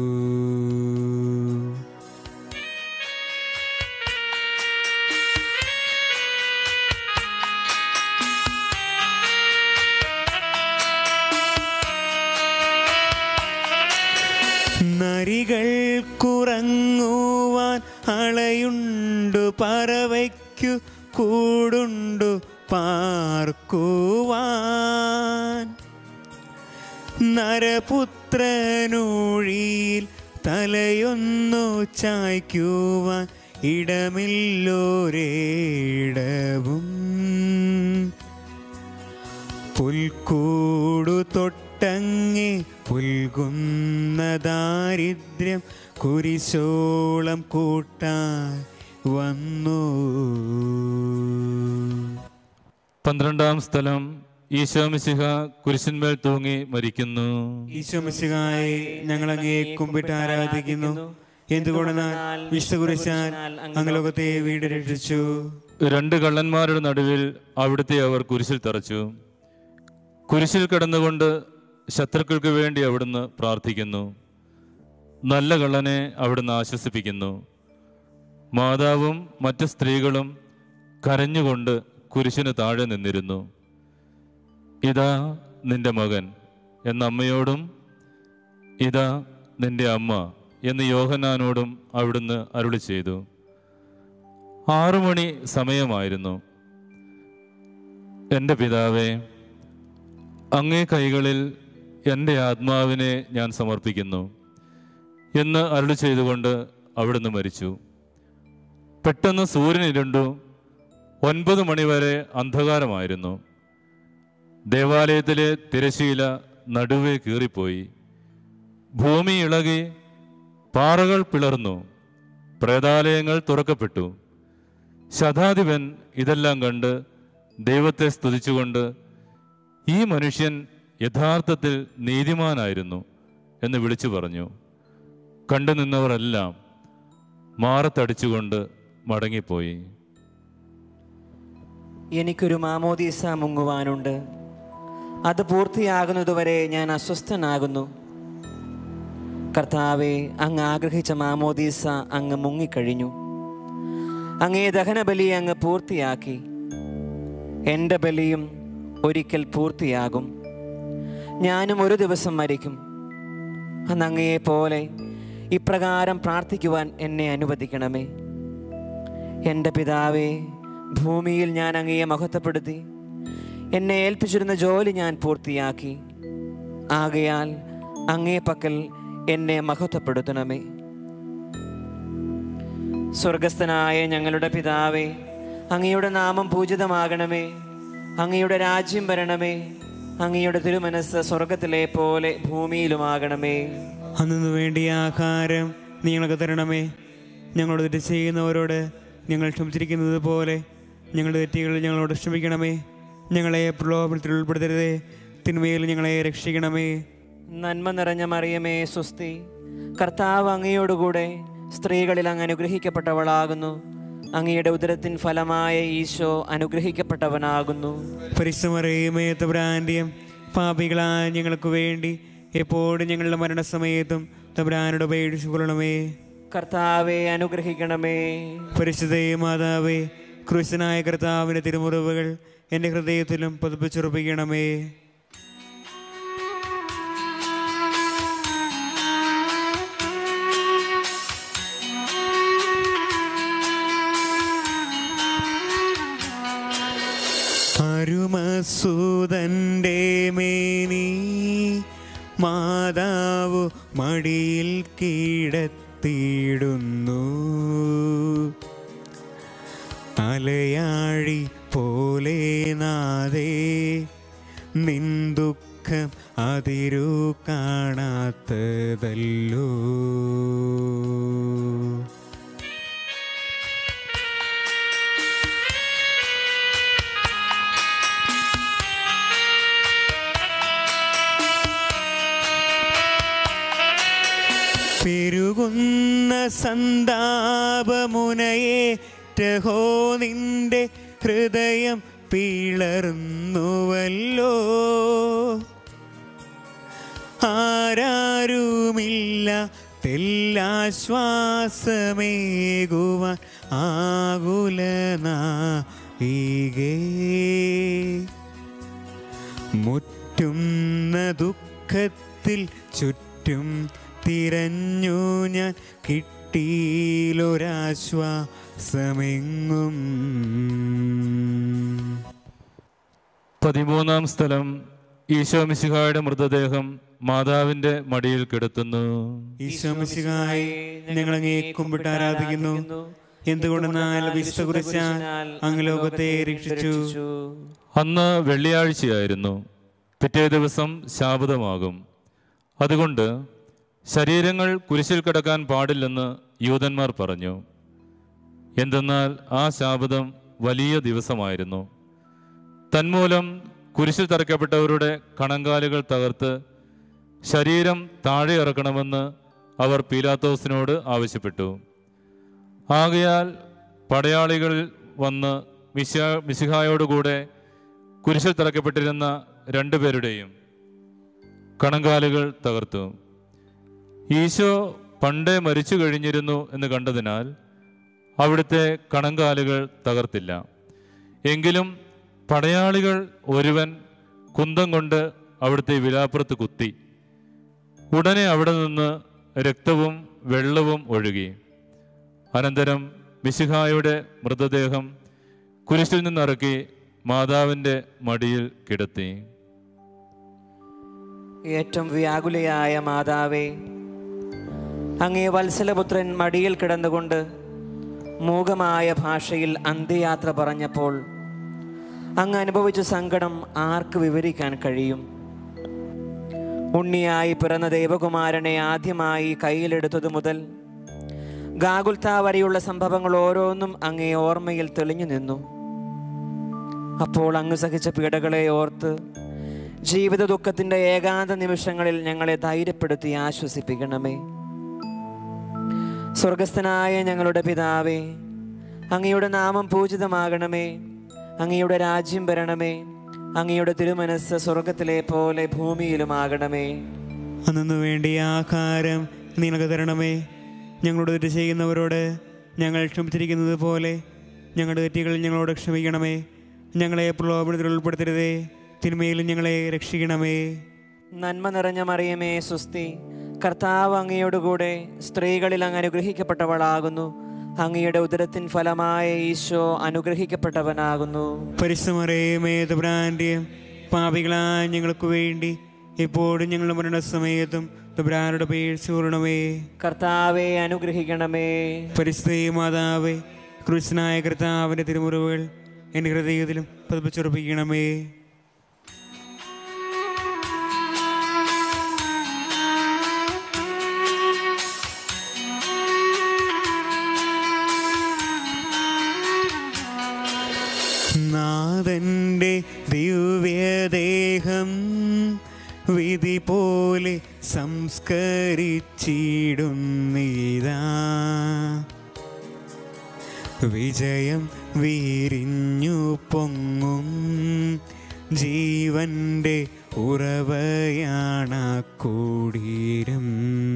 നരികൾ കുറങ്ങുവാൻ അളയുണ്ടു പറവയ്ക്കു കൂടുണ്ടു പാർക്കുവാൻ നരപുത്രനൂഴിയിൽ തലയൊന്നു ചായ്ക്കുവാൻ ഇടമില്ലോരേടവും പുൽക്കൂടു തൊട്ടങ്ങേ പുൽകുന്ന ദാരിദ്ര്യം കുരിശോളം കൂട്ടാൻ വന്നു പന്ത്രണ്ടാം സ്ഥലം ഈശോമിശിഹ കുരിശിന്മേൽ തൂങ്ങി മരിക്കുന്നു ഈശോ മിശിഹായെ ഞങ്ങൾ അങ്ങയെ കുമ്പിട്ട് ആരാധിക്കുന്നു എന്തുകൊണ്ടെന്നാൽ വിശുകുരിശാൻ അങ്ങ് ലോകത്തെ വീട് രക്ഷിച്ചു രണ്ട് കള്ളന്മാരുടെ നടുവിൽ അവിടുത്തെ അവർ കുരിശിൽ തറച്ചു കുരിശിൽ കിടന്നുകൊണ്ട് ശത്രുക്കൾക്ക് വേണ്ടി അവിടുന്ന് പ്രാർത്ഥിക്കുന്നു നല്ല കള്ളനെ അവിടുന്ന് ആശ്വസിപ്പിക്കുന്നു മാതാവും മറ്റ് സ്ത്രീകളും കരഞ്ഞുകൊണ്ട് കുരിശിന് താഴെ നിന്നിരുന്നു ഇതാ നിന്റെ മകൻ എന്ന അമ്മയോടും ഇതാ നിന്റെ അമ്മ എന്ന് യോഹന്നാനോടും അവിടുന്ന് അരുളി ചെയ്തു ആറു മണി സമയമായിരുന്നു എൻ്റെ പിതാവേ അങ്ങേ കൈകളിൽ എൻ്റെ ആത്മാവിനെ ഞാൻ സമർപ്പിക്കുന്നു എന്ന് അരുളി ചെയ്തുകൊണ്ട് അവിടുന്ന് മരിച്ചു പെട്ടെന്ന് സൂര്യൻ ഇരുണ്ടു ഒൻപത് മണിവരെ അന്ധകാരമായിരുന്നു ദേവാലയത്തിലെ തിരശീല നടുവേ കീറിപ്പോയി ഭൂമി ഇളകി പാറകൾ പിളർന്നു പ്രേതാലയങ്ങൾ തുറക്കപ്പെട്ടു ശതാധിപൻ ഇതെല്ലാം കണ്ട് ദൈവത്തെ സ്തുതിച്ചുകൊണ്ട് ഈ മനുഷ്യൻ യഥാർത്ഥത്തിൽ നീതിമാനായിരുന്നു എന്ന് വിളിച്ചു പറഞ്ഞു കണ്ടു നിന്നവരെല്ലാം മാറത്തടിച്ചുകൊണ്ട് മടങ്ങിപ്പോയി എനിക്കൊരു മാമോദീസ മുങ്ങുവാനുണ്ട് അത് പൂർത്തിയാകുന്നതുവരെ ഞാൻ അസ്വസ്ഥനാകുന്നു കർത്താവെ അങ്ങ് ആഗ്രഹിച്ച മാമോദീസ അങ്ങ് മുങ്ങിക്കഴിഞ്ഞു അങ്ങേ ദഹനബലി അങ്ങ് പൂർത്തിയാക്കി എൻ്റെ ബലിയും ഒരിക്കൽ പൂർത്തിയാകും ഞാനും ഒരു ദിവസം മരിക്കും അന്ന് അങ്ങയെ പോലെ ഇപ്രകാരം പ്രാർത്ഥിക്കുവാൻ എന്നെ അനുവദിക്കണമേ എൻ്റെ പിതാവേ ഭൂമിയിൽ ഞാൻ അങ്ങയെ മഹത്വപ്പെടുത്തി എന്നെ ഏൽപ്പിച്ചിരുന്ന ജോലി ഞാൻ പൂർത്തിയാക്കി ആകയാൽ അങ്ങേ പക്കൽ എന്നെ മഹത്വപ്പെടുത്തണമേ സ്വർഗസ്ഥനായ ഞങ്ങളുടെ പിതാവേ അങ്ങയുടെ നാമം പൂജിതമാകണമേ അങ്ങയുടെ രാജ്യം വരണമേ അങ്ങയുടെ തിരുമനസ് സ്വർഗത്തിലെ പോലെ ഭൂമിയിലുമാകണമേ അന്നു വേണ്ടിയ ആഹാരം നീ ഞങ്ങൾക്ക് തരണമേ ഞങ്ങളോട് തെറ്റ് ചെയ്യുന്നവരോട് ഞങ്ങൾ ക്ഷമിച്ചിരിക്കുന്നത് പോലെ ഞങ്ങളുടെ തെറ്റുകൾ ഞങ്ങളോട് ക്ഷമിക്കണമേ ഞങ്ങളെ പ്രലോഭനത്തിൽ ഉൾപ്പെടുത്തരുതേ തിന്മയിൽ ഞങ്ങളെ രക്ഷിക്കണമേ നന്മ നിറഞ്ഞ മറിയമേ സുസ്തി കർത്താവ് അങ്ങയോടുകൂടെ സ്ത്രീകളിൽ അങ്ങ് അനുഗ്രഹിക്കപ്പെട്ടവളാകുന്നു അങ്ങയുടെ ഉദരത്തിൻ ഫലമായ ഈശോ അനുഗ്രഹിക്കപ്പെട്ടവനാകുന്നു പരിശ്രമറിയുമേ തബ്രാൻ്റെയും പാപികളായ ഞങ്ങൾക്ക് വേണ്ടി എപ്പോഴും ഞങ്ങളുടെ മരണസമയത്തും തബ്രാനോട് ഉപേക്ഷിച്ചു കൊള്ളണമേ കർത്താവെ അനുഗ്രഹിക്കണമേ പരിശുദ്ധയെ മാതാവേ ക്രിസ്തനായ കർത്താവിൻ്റെ തിരുമുറിവുകൾ എൻ്റെ ഹൃദയത്തിലും പതിപ്പിച്ചുറപ്പിക്കണമേ അരുമസൂതൻ്റെ മേനി മാതാവ് മടിയിൽ കീഴത്തിയിടുന്നു അലയാഴി പോലെ നാദേ നിൻ ദുഃഖം അതിരു കാണാത്തതല്ലോ പെരുകുന്ന സന്താപമുനയേറ്റഹോ നിന്റെ ഹൃദയം പിളർന്നുവല്ലോ ആരാരുമില്ല തെല്ലാശ്വാസമേകുവാൻ ആകുലനായികേ മുറ്റുന്ന ദുഃഖത്തിൽ ചുറ്റും തിരഞ്ഞു ഞാൻ കിട്ടിയിലൊരാശ്വാസമെങ്ങും പതിമൂന്നാം സ്ഥലം ഈശോ മിശിഹായുടെ മൃതദേഹം മാതാവിന്റെ മടിയിൽ കിടത്തുന്നു ഈശോമിശിഹായി ഞങ്ങളങ്ങേ കുമ്പിട്ട് ആരാധിക്കുന്നു എന്തുകൊണ്ടെന്നാൽ വിശുദ്ധ കുറിച്ചാൽ അങ്ങ് ലോകത്തെ രക്ഷിച്ചു അന്ന് വെള്ളിയാഴ്ചയായിരുന്നു പിറ്റേ ദിവസം ശാബദമാകും അതുകൊണ്ട് ശരീരങ്ങൾ കുരിശിൽ കിടക്കാൻ പാടില്ലെന്ന് യൂതന്മാർ പറഞ്ഞു എന്തെന്നാൽ ആ ശാബദം വലിയ ദിവസമായിരുന്നു തന്മൂലം കുരിശിൽ തറയ്ക്കപ്പെട്ടവരുടെ കണങ്കാലുകൾ തകർത്ത് ശരീരം താഴെ ഇറക്കണമെന്ന് അവർ പീലാത്തോസിനോട് ആവശ്യപ്പെട്ടു ആകയാൽ പടയാളികൾ വന്ന് മിശ മിശിഹായോടുകൂടെ കുരിശിൽ തറയ്ക്കപ്പെട്ടിരുന്ന രണ്ടുപേരുടെയും കണങ്കാലുകൾ തകർത്തു ഈശോ പണ്ടേ മരിച്ചു കഴിഞ്ഞിരുന്നു എന്ന് കണ്ടതിനാൽ അവിടുത്തെ കണങ്കാലുകൾ തകർത്തില്ല എങ്കിലും പടയാളികൾ ഒരുവൻ കുന്തം കൊണ്ട് അവിടുത്തെ വിലാപ്പുറത്ത് കുത്തി ഉടനെ അവിടെ നിന്ന് രക്തവും വെള്ളവും ഒഴുകി അനന്തരം മിശിഹായുടെ മൃതദേഹം കുരിശിൽ നിന്നിറക്കി മാതാവിൻ്റെ മടിയിൽ കിടത്തി ഏറ്റവും വ്യാകുലയായ മാതാവേ അങ്ങേ വത്സലപുത്രൻ മടിയിൽ കിടന്നുകൊണ്ട് മൂകമായ ഭാഷയിൽ അന്ത്യയാത്ര പറഞ്ഞപ്പോൾ അങ്ങ് അനുഭവിച്ച സങ്കടം ആർക്ക് വിവരിക്കാൻ കഴിയും ഉണ്ണിയായി പിറന്ന ദേവകുമാരനെ ആദ്യമായി കയ്യിലെടുത്തതു മുതൽ ഗാകുൽത്ത വരെയുള്ള സംഭവങ്ങൾ ഓരോന്നും അങ്ങേ ഓർമ്മയിൽ തെളിഞ്ഞു നിന്നു അപ്പോൾ അങ്ങ് സഹിച്ച പീഡകളെ ഓർത്ത് ജീവിത ദുഃഖത്തിന്റെ ഏകാന്ത നിമിഷങ്ങളിൽ ഞങ്ങളെ ധൈര്യപ്പെടുത്തി ആശ്വസിപ്പിക്കണമേ സ്വർഗസ്ഥനായ ഞങ്ങളുടെ പിതാവേ അങ്ങയുടെ നാമം പൂജിതമാകണമേ അങ്ങയുടെ രാജ്യം വരണമേ അങ്ങയുടെ തിരുമനസ് സ്വർഗത്തിലെ പോലെ ഭൂമിയിലുമാകണമേ അന്നു വേണ്ടി ആഹാരം നിങ്ങൾക്ക് തരണമേ ഞങ്ങളോട് തെറ്റ് ചെയ്യുന്നവരോട് ഞങ്ങൾ ക്ഷമിച്ചിരിക്കുന്നത് പോലെ ഞങ്ങളുടെ തെറ്റുകൾ ഞങ്ങളോട് ക്ഷമിക്കണമേ ഞങ്ങളെ പ്രലോഭനത്തിൽ ഉൾപ്പെടുത്തരുതേ തിന്മയിലും ഞങ്ങളെ രക്ഷിക്കണമേ നന്മ നിറഞ്ഞ മറിയമേ സുസ്തി കർത്താവ് അങ്ങയോടുകൂടെ സ്ത്രീകളിൽ അങ്ങ് അനുഗ്രഹിക്കപ്പെട്ടവളാകുന്നു അങ്ങയുടെ ഉദരത്തിൻ ഫലമായ ഈശോ അനുഗ്രഹിക്കപ്പെട്ടവനാകുന്നു പരിശ്രമറേമേ തുബ്രാൻ്റെയും പാപികളായ ഞങ്ങൾക്ക് വേണ്ടി ഇപ്പോഴും ഞങ്ങളുടെ മരണസമയത്തും തുബ്രാനുടെ പേര് സൂരണമേ കർത്താവെ അനുഗ്രഹിക്കണമേ പരിസ്ഥിതി മാതാവേ ക്രൂശനായ കർത്താവിൻ്റെ തിരുമുറിവുകൾ എൻ്റെ ഹൃദയത്തിലും പതിപ്പിച്ചുറപ്പിക്കണമേ നാഥൻ്റെ ദിവ്യദേഹം വിധി പോലെ സംസ്കരിച്ചിടുന്നീതാ വിജയം വീരിഞ്ഞു പൊങ്ങും ജീവന്റെ ഉറവയാണ കൂടീരം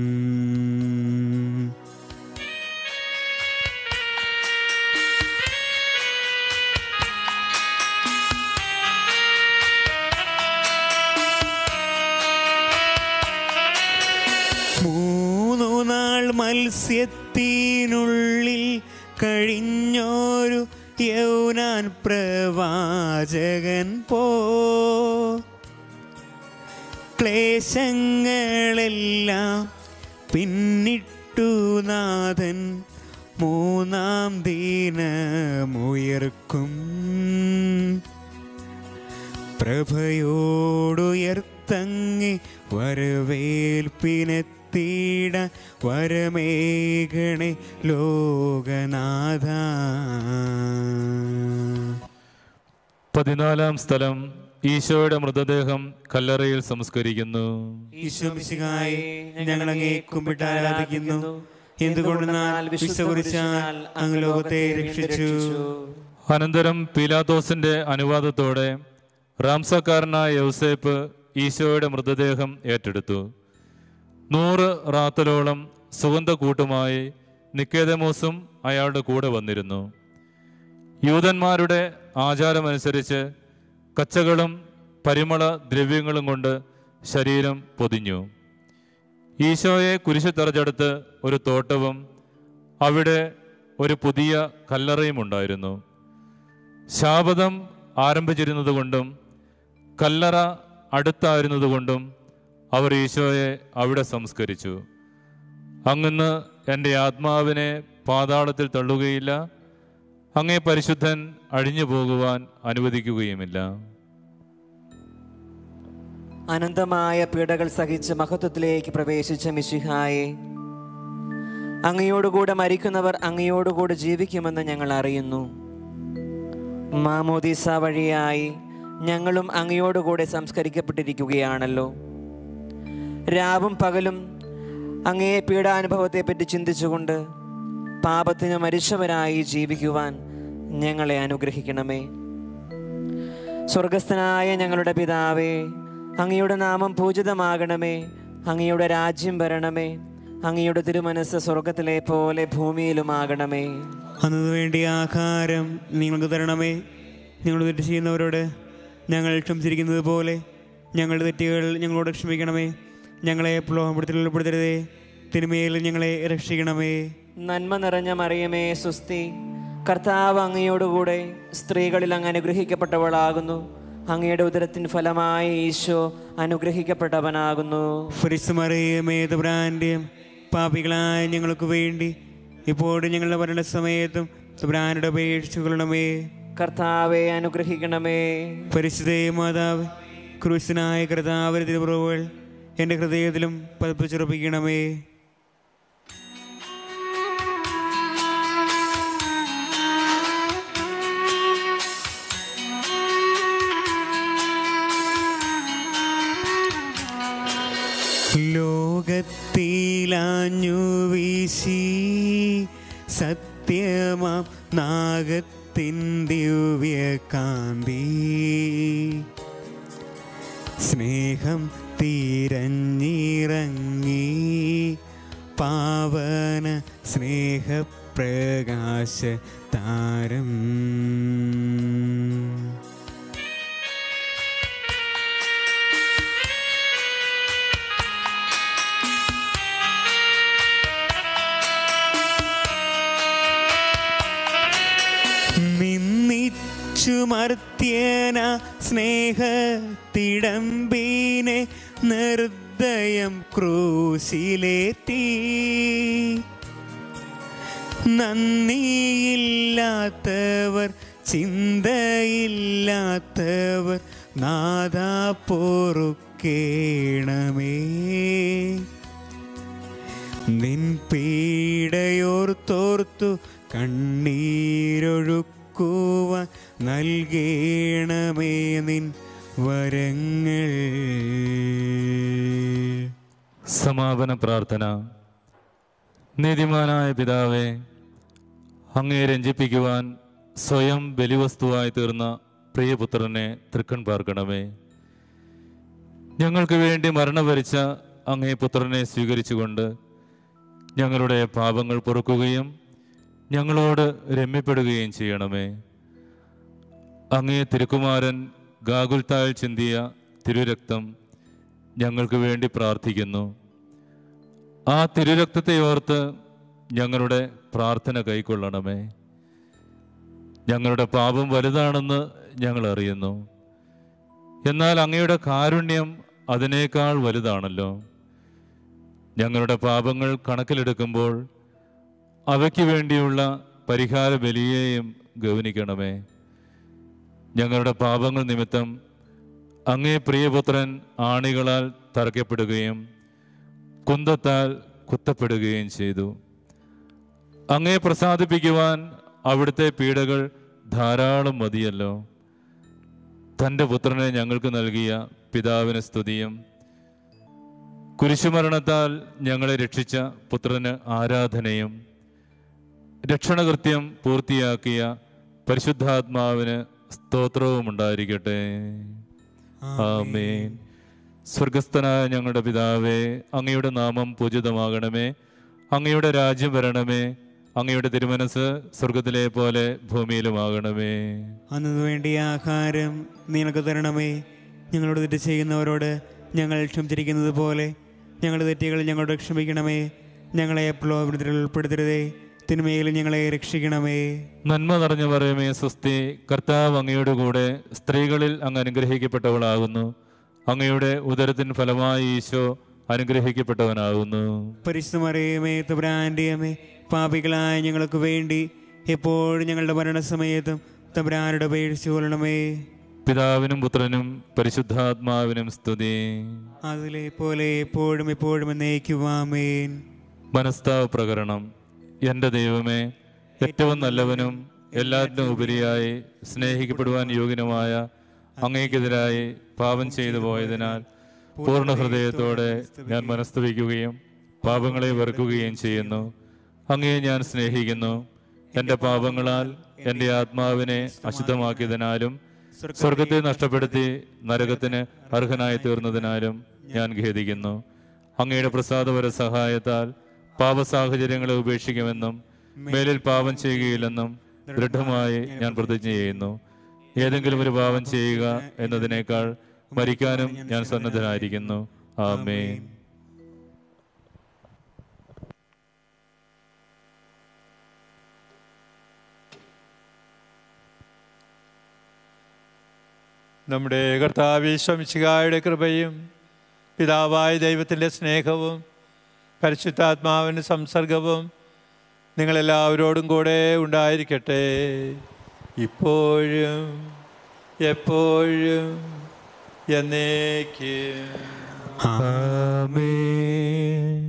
മൂന്നു നാൾ മത്സ്യത്തിനുള്ളിൽ കഴിഞ്ഞോരു യൗനാൻ പ്രവാചകൻ പോ ക്ലേശങ്ങളെല്ലാം പിന്നിട്ടു നാഥൻ മൂന്നാം ദീനമുയർക്കും പ്രഭയോടുയർത്തങ്ങി വരവേൽപ്പിനെത്തിട വരമേഘണേ ലോകനാഥ പതിനാലാം സ്ഥലം ഈശോയുടെ മൃതദേഹം കല്ലറയിൽ സംസ്കരിക്കുന്നു ഈശോമിശിഹായി ഞങ്ങളങ്ങേ കുമ്പിട്ട് ആരാധിക്കുന്നു എന്തുകൊണ്ടെന്നാൽ വിശ്വകുറിച്ചാൽ അങ്ങ് ലോകത്തെ രക്ഷിച്ചു അനന്തരം പീലാത്തോസിന്റെ അനുവാദത്തോടെ റാംസക്കാരനായ യൗസേപ്പ് ഈശോയുടെ മൃതദേഹം ഏറ്റെടുത്തു നൂറ് റാത്തലോളം സുഗന്ധക്കൂട്ടുമായി നിക്കേതമോസും അയാളുടെ കൂടെ വന്നിരുന്നു യൂതന്മാരുടെ ആചാരമനുസരിച്ച് കച്ചകളും പരിമള ദ്രവ്യങ്ങളും കൊണ്ട് ശരീരം പൊതിഞ്ഞു ഈശോയെ കുരിശു തെറച്ചെടുത്ത് ഒരു തോട്ടവും അവിടെ ഒരു പുതിയ കല്ലറയും ഉണ്ടായിരുന്നു ശാപതം ആരംഭിച്ചിരുന്നതുകൊണ്ടും കല്ലറ അടുത്തായിരുന്നതുകൊണ്ടും അവർ ഈശോയെ അവിടെ സംസ്കരിച്ചു അങ്ങന്ന് എൻ്റെ ആത്മാവിനെ പാതാളത്തിൽ തള്ളുകയില്ല അങ്ങേ പരിശുദ്ധൻ അഴിഞ്ഞു പോകുവാൻ അനുവദിക്കുകയുമില്ല അനന്തമായ പീഡകൾ സഹിച്ച് മഹത്വത്തിലേക്ക് പ്രവേശിച്ച മിശിഹായെ അങ്ങയോടുകൂടെ മരിക്കുന്നവർ അങ്ങയോടുകൂടെ ജീവിക്കുമെന്ന് ഞങ്ങൾ അറിയുന്നു മാമോദീസ വഴിയായി ഞങ്ങളും അങ്ങയോടുകൂടെ സംസ്കരിക്കപ്പെട്ടിരിക്കുകയാണല്ലോ രാവും പകലും അങ്ങേ പീഡാനുഭവത്തെപ്പറ്റി ചിന്തിച്ചുകൊണ്ട് പാപത്തിന് മരിച്ചവരായി ജീവിക്കുവാൻ ഞങ്ങളെ അനുഗ്രഹിക്കണമേ സ്വർഗസ്ഥനായ ഞങ്ങളുടെ പിതാവേ അങ്ങയുടെ നാമം പൂജിതമാകണമേ അങ്ങയുടെ രാജ്യം വരണമേ അങ്ങയുടെ തിരുമനസ് സ്വർഗത്തിലെ പോലെ ഭൂമിയിലുമാകണമേ അന്നു വേണ്ടി ആഹാരം നിങ്ങൾക്ക് തരണമേ നിങ്ങൾ തെറ്റ് ചെയ്യുന്നവരോട് ഞങ്ങൾ ക്ഷമിച്ചിരിക്കുന്നത് പോലെ ഞങ്ങളുടെ തെറ്റുകൾ ഞങ്ങളോട് ക്ഷമിക്കണമേ ഞങ്ങളെ പ്രലോഭനപ്പെടുത്തൽ ഉൾപ്പെടുത്തരുതേ തിന്മയിൽ ഞങ്ങളെ രക്ഷിക്കണമേ നന്മ നിറഞ്ഞ മറിയമേ സുസ്തി കർത്താവ് അങ്ങയോടുകൂടെ സ്ത്രീകളിൽ അങ്ങ് അനുഗ്രഹിക്കപ്പെട്ടവളാകുന്നു അങ്ങയുടെ ഉദരത്തിൻ ഫലമായ ഈശോ അനുഗ്രഹിക്കപ്പെട്ടവനാകുന്നു ഫരിസുമറിയമേതുബ്രാൻ്റെയും പാപികളായ ഞങ്ങൾക്ക് വേണ്ടി ഇപ്പോഴും ഞങ്ങളുടെ മരണസമയത്തും തുബ്രാനുടെ അപേക്ഷിച്ചുകൊള്ളണമേ കർത്താവെ അനുഗ്രഹിക്കണമേ പരിശുദ്ധേ മാതാവ് ക്രൂശനായ കർത്താവിന്റെ തിരുപുറവുകൾ എൻ്റെ ഹൃദയത്തിലും പതിപ്പിച്ചുറപ്പിക്കണമേ ലോകത്തിലാഞ്ഞു വീശി സത്യമാം നാഗത്തിൻ ദിവ്യകാന്തി സ്നേഹം തിരഞ്ഞിറങ്ങി പാവന സ്നേഹപ്രകാശ താരം നിന്നിച്ചു മർത്യന സ്നേഹത്തിടമ്പീനെ നിർദ്ദയം ക്രൂശിലേറ്റി നന്ദിയില്ലാത്തവർ ചിന്തയില്ലാത്തവർ നാദാ പൊറുക്കേണമേ നിൻ പീഡയോർത്തോർത്തു കണ്ണീരൊഴുക്കുവാൻ നൽകേണമേ നിൻ വരങ്ങൾ സമാപന പ്രാർത്ഥന നീതിമാനായ പിതാവേ അങ്ങേ രഞ്ജിപ്പിക്കുവാൻ സ്വയം ബലിവസ്തുവായി തീർന്ന പ്രിയപുത്രനെ തൃക്കൺ പാർക്കണമേ ഞങ്ങൾക്ക് വേണ്ടി മരണം വരിച്ച അങ്ങേ പുത്രനെ സ്വീകരിച്ചുകൊണ്ട് ഞങ്ങളുടെ പാപങ്ങൾ പൊറുക്കുകയും ഞങ്ങളോട് രമ്യപ്പെടുകയും ചെയ്യണമേ അങ്ങേ തിരുക്കുമാരൻ ഗാകുൽത്തായിൽ ചിന്തിയ തിരുരക്തം ഞങ്ങൾക്ക് വേണ്ടി പ്രാർത്ഥിക്കുന്നു ആ തിരുരക്തത്തെ ഓർത്ത് ഞങ്ങളുടെ പ്രാർത്ഥന കൈക്കൊള്ളണമേ ഞങ്ങളുടെ പാപം വലുതാണെന്ന് ഞങ്ങൾ അറിയുന്നു എന്നാൽ അങ്ങയുടെ കാരുണ്യം അതിനേക്കാൾ വലുതാണല്ലോ ഞങ്ങളുടെ പാപങ്ങൾ കണക്കിലെടുക്കുമ്പോൾ അവയ്ക്ക് വേണ്ടിയുള്ള പരിഹാര ബലിയെയും ഗൗനിക്കണമേ ഞങ്ങളുടെ പാപങ്ങൾ നിമിത്തം അങ്ങേ പ്രിയപുത്രൻ ആണികളാൽ തറയ്ക്കപ്പെടുകയും കുന്തത്താൽ കുത്തപ്പെടുകയും ചെയ്തു അങ്ങേ പ്രസാദിപ്പിക്കുവാൻ അവിടുത്തെ പീഡകൾ ധാരാളം മതിയല്ലോ തൻ്റെ പുത്രനെ ഞങ്ങൾക്ക് നൽകിയ പിതാവിന് സ്തുതിയും കുരിശുമരണത്താൽ ഞങ്ങളെ രക്ഷിച്ച പുത്രന് ആരാധനയും രക്ഷണകൃത്യം പൂർത്തിയാക്കിയ പരിശുദ്ധാത്മാവിന് സ്തോത്രവും ഉണ്ടായിരിക്കട്ടെ ആമേൻ സ്വർഗസ്ഥനായ ഞങ്ങളുടെ പിതാവേ അങ്ങയുടെ നാമം പൂജിതമാകണമേ അങ്ങയുടെ രാജ്യം വരണമേ അങ്ങയുടെ തിരുമനസ് സ്വർഗത്തിലെ പോലെ ഭൂമിയിലുമാകണമേ അന്നു വേണ്ടിയ ആഹാരം നിനക്ക് തരണമേ ഞങ്ങളോട് തെറ്റ് ചെയ്യുന്നവരോട് ഞങ്ങൾ ക്ഷമിച്ചിരിക്കുന്നത് പോലെ ഞങ്ങളുടെ തെറ്റുകൾ ഞങ്ങളോട് ക്ഷമിക്കണമേ ഞങ്ങളെ പ്രലോഭനത്തിൽ ഉൾപ്പെടുത്തരുതേ തിന്മയിൽ ഞങ്ങളെ രക്ഷിക്കണമേ നന്മ നിറഞ്ഞു പറയുമേ സ്വസ്തി കർത്താവ് അങ്ങയുടെ കൂടെ സ്ത്രീകളിൽ അങ്ങ് അനുഗ്രഹിക്കപ്പെട്ടവളാകുന്നു അങ്ങയുടെ ഉദരത്തിൻ ഫലമായി ഈശോ അനുഗ്രഹിക്കപ്പെട്ടവനാകുന്നു പരിശുദ്ധമറിയമേ തബ്രാൻ്റെ അമ്മേ പാപികളായ ഞങ്ങൾക്ക് വേണ്ടി എപ്പോഴും ഞങ്ങളുടെ മരണസമയത്തും തബ്രാനുടെ പേഴ്ച കൊള്ളണമേ പിതാവിനും പുത്രനും പരിശുദ്ധാത്മാവിനും സ്തുതി അതിലെ പോലെ എപ്പോഴും എപ്പോഴും എന്നേക്കുവാമേൻ മനസ്താവ് പ്രകരണം എൻ്റെ ദൈവമേ ഏറ്റവും നല്ലവനും എല്ലാറ്റിനും ഉപരിയായി സ്നേഹിക്കപ്പെടുവാൻ യോഗ്യനുമായ അങ്ങേക്കെതിരായി പാപം ചെയ്തു പോയതിനാൽ പൂർണ്ണ ഹൃദയത്തോടെ ഞാൻ മനസ്തപിക്കുകയും പാപങ്ങളെ വെറുക്കുകയും ചെയ്യുന്നു അങ്ങയെ ഞാൻ സ്നേഹിക്കുന്നു എൻ്റെ പാപങ്ങളാൽ എൻ്റെ ആത്മാവിനെ അശുദ്ധമാക്കിയതിനാലും സ്വർഗത്തെ നഷ്ടപ്പെടുത്തി നരകത്തിന് അർഹനായി തീർന്നതിനാലും ഞാൻ ഖേദിക്കുന്നു അങ്ങയുടെ പ്രസാദപര സഹായത്താൽ പാപസാഹചര്യങ്ങളെ ഉപേക്ഷിക്കുമെന്നും മേലിൽ പാപം ചെയ്യുകയില്ലെന്നും ദൃഢമായി ഞാൻ പ്രതിജ്ഞ ചെയ്യുന്നു ഏതെങ്കിലും ഒരു പാപം ചെയ്യുക എന്നതിനേക്കാൾ മരിക്കാനും ഞാൻ സന്നദ്ധനായിരിക്കുന്നു ആമേൻ നമ്മുടെ കർത്താവിശ്വമിശികായുടെ കൃപയും പിതാവായ ദൈവത്തിൻ്റെ സ്നേഹവും പരിശുദ്ധാത്മാവിൻ്റെ സംസർഗവും നിങ്ങളെല്ലാവരോടും കൂടെ ഉണ്ടായിരിക്കട്ടെ ഇപ്പോഴും എപ്പോഴും എന്നേക്കും ആമേൻ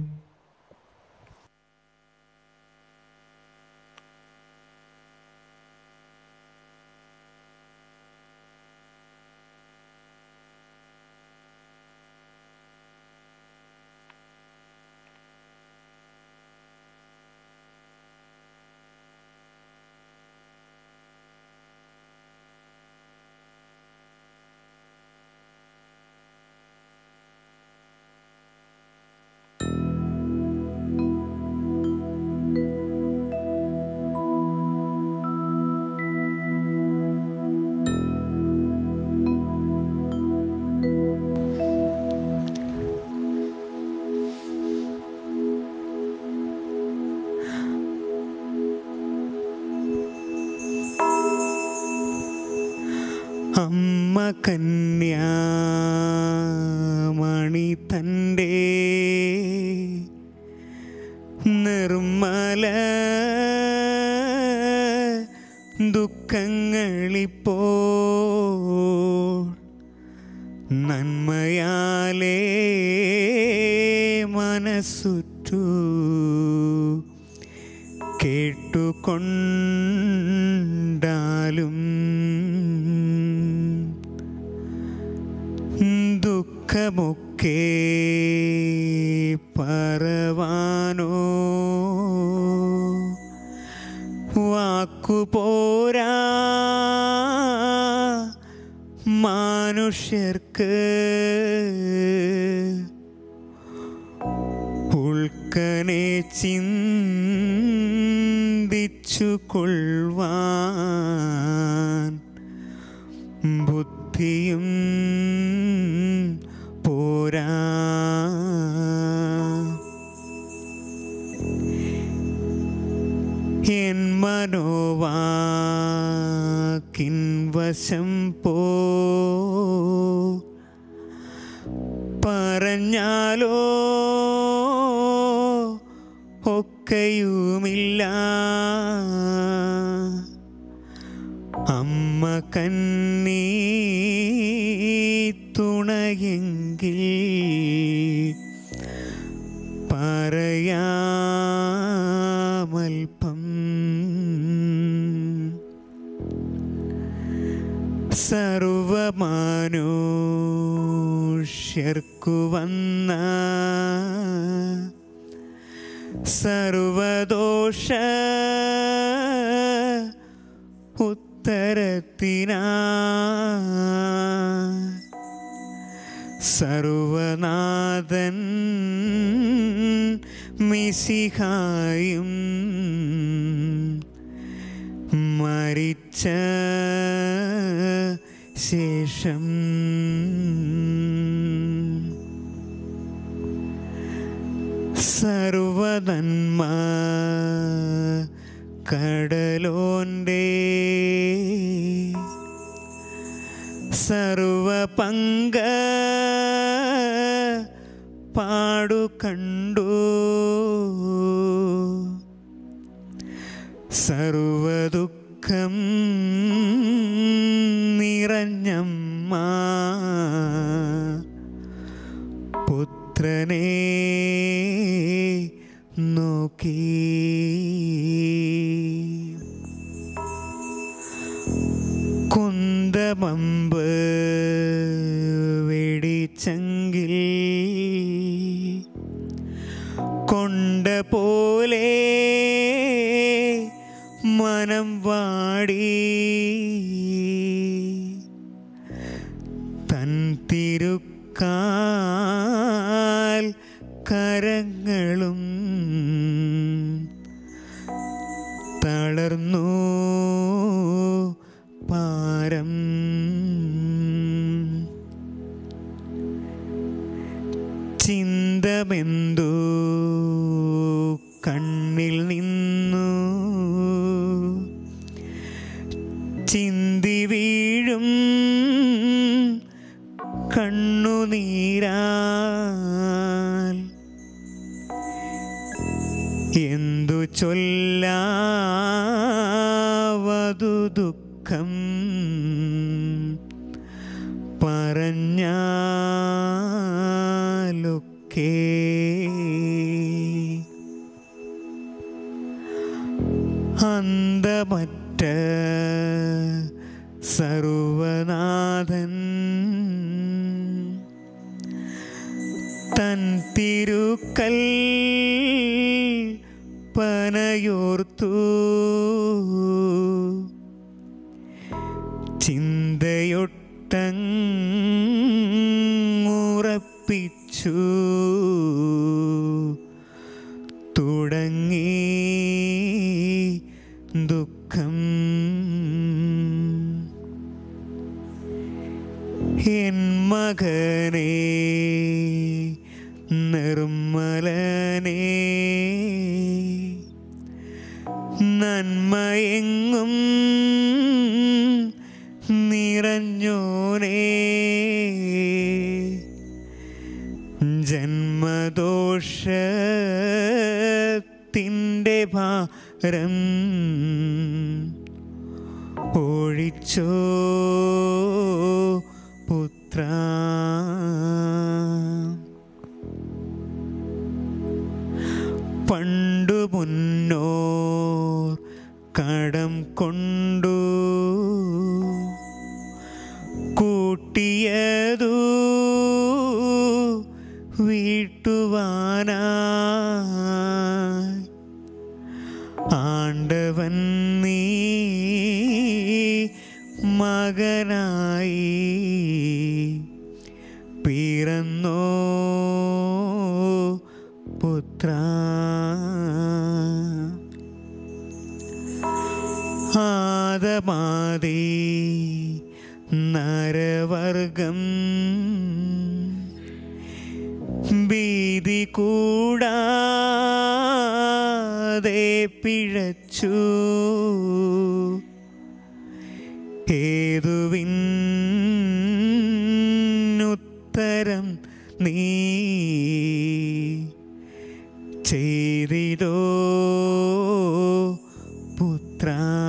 അമ്മ കന്യാമണി തൻ്റെ നിർമ്മല ദുഃഖങ്ങളിപ്പോൾ നന്മയാലേ മനസ്സുറ്റു കേട്ടുകൊണ്ടാലും ദുഃഖമൊക്കെ പറവാനോ വാക്കുപോരാ മനുഷ്യർക്ക് ഉൾക്കനെ ചിന്തിച്ചു കൊള്ളുവാൻ ബുദ്ധിയും പോരാ എൻ മനോവാക്കിൻ വശം പോ പറഞ്ഞാലോ ഒക്കെയുമില്ല അമ്മ കണ്ണീ തുണയെങ്കിൽ പറയാമൽപ്പം സർവമാനുഷ്യർക്കു വന്ന സർവദോഷ ഉത്തരത്തിനാ സർവനാഥൻ മിസിഹായും മരിച്ച ശേഷം സർവനന്മ കടലോൻ്റെ സർവ പങ്ക പാടു കണ്ടു സർവദുഃഖം നിറഞ്ഞമ്മ പുത്രനെ നോക്കി കുന്തമമ്പ് വെടിച്ചെങ്കിൽ കൊണ്ട പോലെ മനം വാടി തൻ തിരുക്കാൽ കരങ്ങളും തളർന്നു പാരം ചിന്തമെന്തു കണ്ണിൽ നിന്നു ചിന്തി വീഴും കണ്ണുനീരാൽ എന്തു ചൊല്ലാവതു ദുഃഖം ദുഃഖം പറഞ്ഞാലൊക്കെ അന്തമറ്റ സർവനാഥൻ തൻ തിരുക്കൽ പനയോർത്തു ചിന്തയൊട്ടങ്ങുറപ്പിച്ചു തുടങ്ങി ദുഃഖം എൻ മകനെ നിർമ്മലനെ നന്മയെങ്ങും നിറഞ്ഞോനേ ജന്മദോഷത്തിൻ്റെ ഭാരം ഒഴിച്ചോ പുത്ര പണ്ടു മുന്നോർ കടം കൊണ്ടു കൂട്ടിയതു വീട്ടുവാനായി ആണ്ടവൻ നീ മകനായി പിറന്നോ പുത്ര ആദമാതി നരവർഗം ഭീതി കൂടാതെ പിഴച്ചു ഏതുവിന്നുത്തരം നീ ചെയ്തിതോ പുത്ര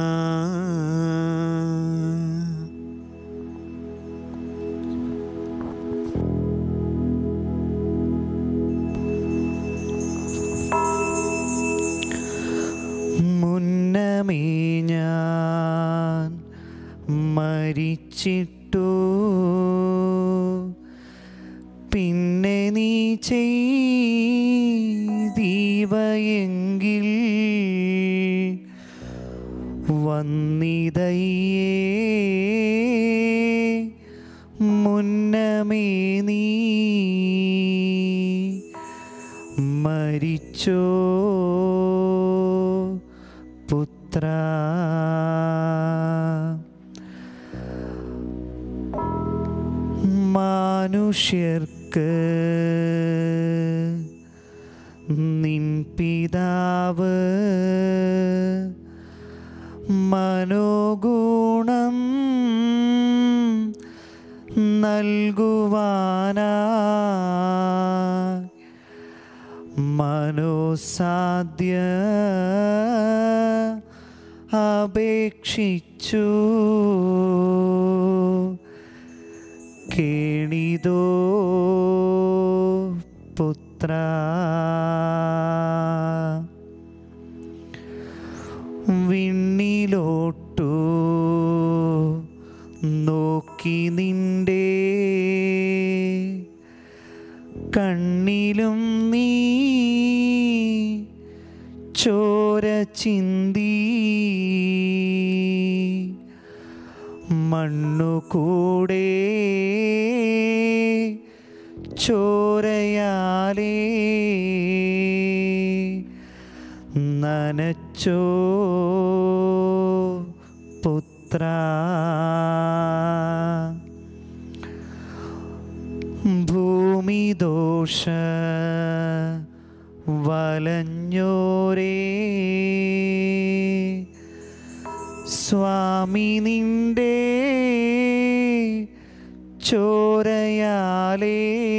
മുന്നമേ ഞാൻ മരിച്ചിട്ടു പിന്നെ നീ ചെയ്തീവയെങ്കിൽ വന്നിതയ്യേ മുന്നമേ നീ മരിച്ചോ പുത്ര മനുഷ്യർക്ക് നിൻ പിതാവ് മനോഗുണം നൽകുവാനാ മനോസാധ്യ അപേക്ഷിച്ചു കേണിതോ പുത്ര വിണ്ണിലോട്ടു നോക്കി നിന്റെ കണ്ണിലും നീ ചോര ചിന്തി മണ്ണു കൂടെ ചോരയാലേ നനച്ചോ പുത്ര ഭൂമിദോഷ വലഞ്ഞോരേ സ്വാമി നിന്റെ ചോരയാലേ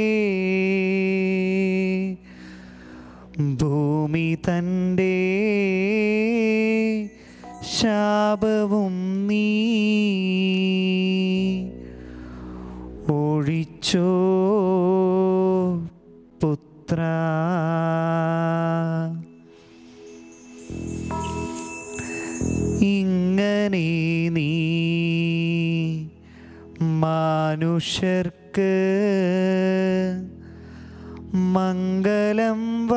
ഭൂമി തൻ്റെ ശാപവും നീ ശ്രമിച്ചോ പുത്ര ഇങ്ങനെ നീ മനുഷ്യർക്ക് മംഗളം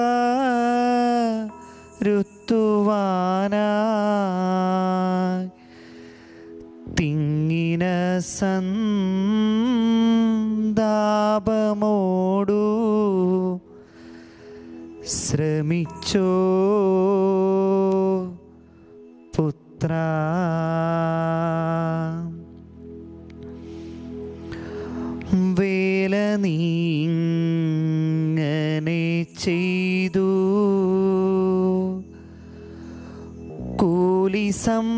വരുത്തുവാനായി തിങ്ങിന സന്താപമോടു ശ്രമിച്ചോ പുത്ര വേല നീങ്ങനെ ചെയ്തു കൂലി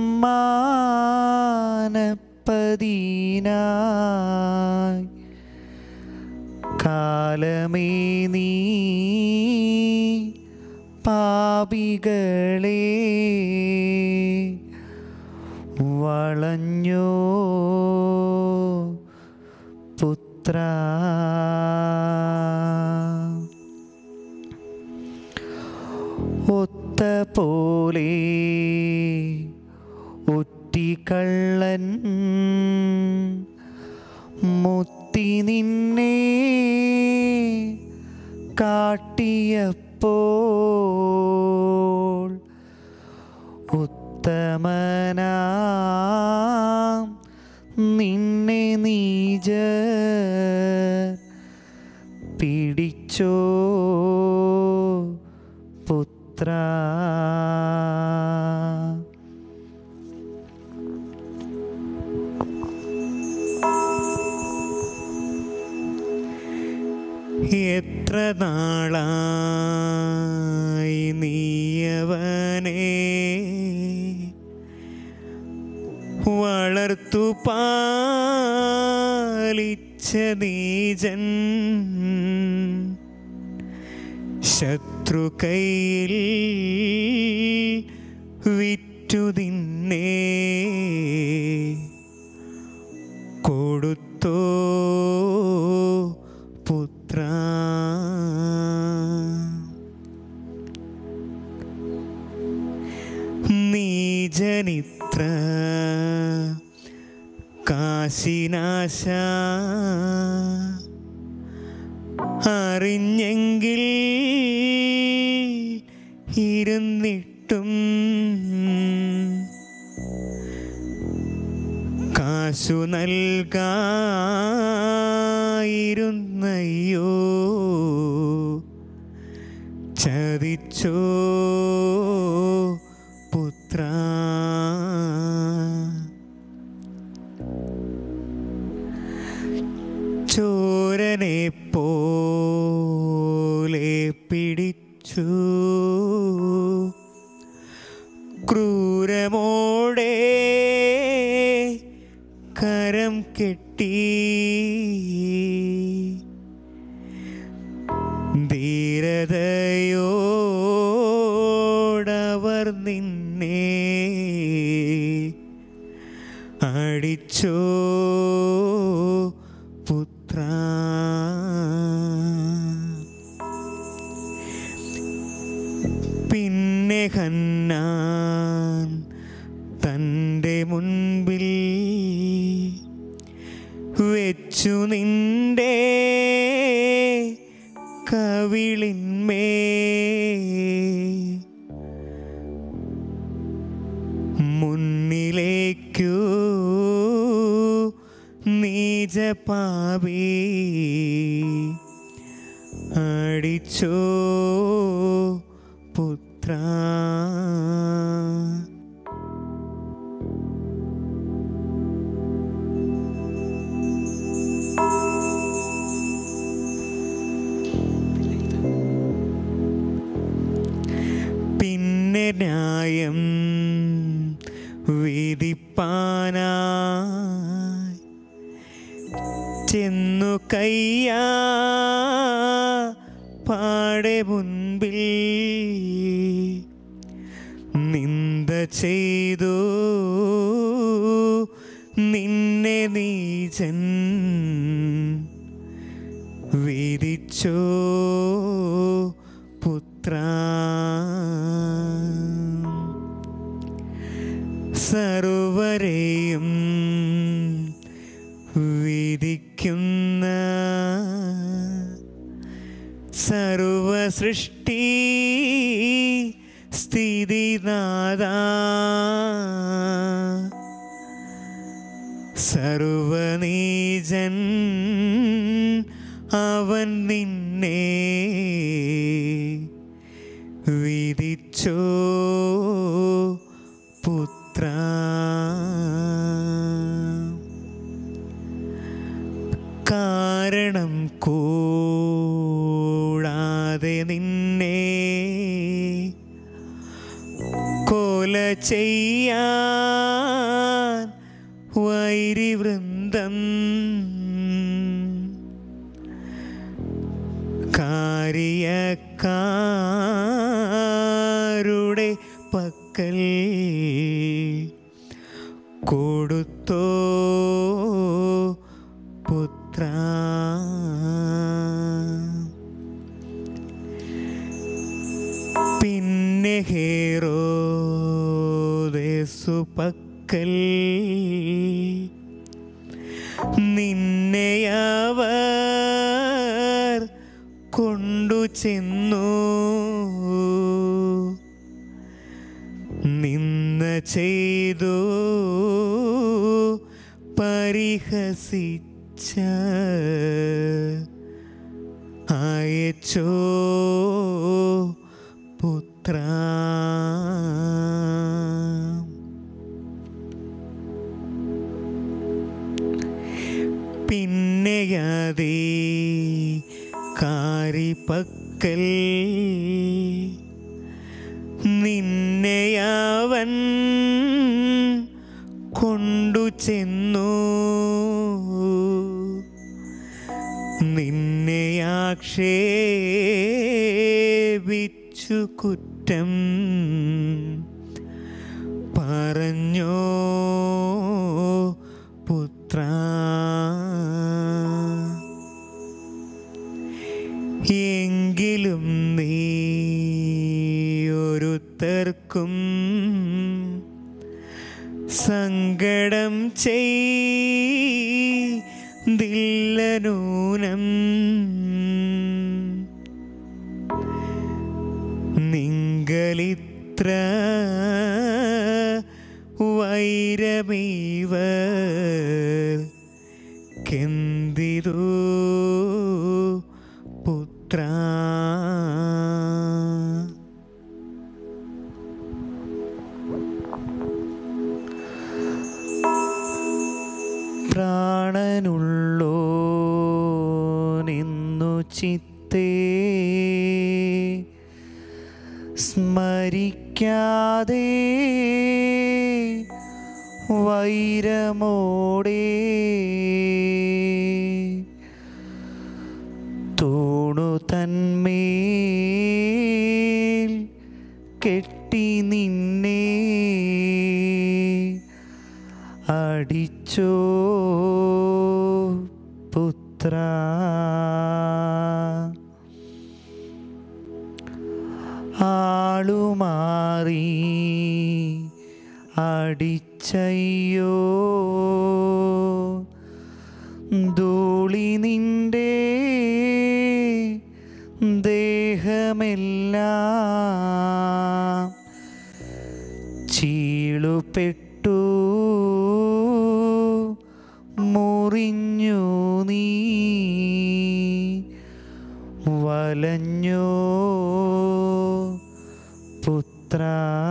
സമ്മാനപ്പതീനായി കാലമേ നീ പാപികളെ വളഞ്ഞോ പുത്ര ഒത്ത പോലെ ഒറ്റിക്കള്ളൻ മുത്തി നിന്നെ കാട്ടിയപ്പോൾ ഉത്തമനാം നിന്നെ നീജ പിടിച്ചോ പുത്ര എത്ര നാളായി നീയവനെ വളർത്തു പാലിച്ച നീജൻ ശത്രു കയ്യിൽ വിറ്റു നിന്നെ കൊടുത്തോ പുത്ര നീജനിത്ര കാശിനാശ അറിഞ്ഞെങ്കിൽ ഇരുന്നിട്ടും കാശു നൽകായിരുന്നയ്യോ ചതിച്ചോ പുത്ര ചോരനെ പോലെ പിടിച്ചു ക്രൂരമോടെ കരം കെട്ടി ധീരതയോടവർ നിന്നെ അടിച്ചോ പുത്ര പിന്നെ ഹന്നാൻ തൻ്റെ മുൻപിൽ വെച്ചു നിന്റെ കവിളിന്മേ മുന്നിലേക്കു നീജ പാപി അടിച്ചോ പുത്ര പിന്നെ ന്യായം വിധിപ്പാനായി ചെന്നു കയ്യാ പാടെ മുൻപിൽ നിന്ദ ചെയ്തു നിന്നെ നീചൻ സർവരെയും വിധിക്കുന്ന സർവസൃഷ്ടി സ്ഥിതിനാഥ സർവനീജൻ അവൻ നിന്നെ വിധിച്ചോ പുത്ര കാരണം കൂടാതെ നിന്നെ കൊല ചെയ്യാൻ വൈരിവൃന്ദം കാര്യക്കാരുടെ പക്കൽ കൊടുത്തോ പുത്ര പിന്നെ ഹേറോദേസു പക്കൽ നിന്നെ അവർ കൊണ്ടു ചെന്നു നിന്ന ചെയ്തു പരിഹസിച്ച അയച്ചോ പുത്ര പിന്നെ അതേ കാരിപ്പക്കൽ നിന്നെ അവൻ കൊണ്ടു ചെന്നു നിന്നെ ആക്ഷേപിച്ചു കുറ്റം പറഞ്ഞോ പുത്ര എങ്കിലും നീ ഒരുത്തർക്കും സങ്കടം ചെയ്തില്ലനൂനം നിങ്ങളിത്ര വൈരമീവർ കെന്തിരു പുത്ര പ്രാണനുള്ളോ നിന്നു ചിത്തേ സ്മരിക്കാതെ വൈരമോടെ തൂണു തന്മേൽ കെട്ടി നിന്നെ അടിച്ചോ പുത്ര ആളുമാറി അടിച്ചയ്യോ ധൂളി നിന്റെ ദേഹമെല്ലാം ചീളുപെട്ടു മുറിഞ്ഞു നീ വലഞ്ഞോ പുത്ര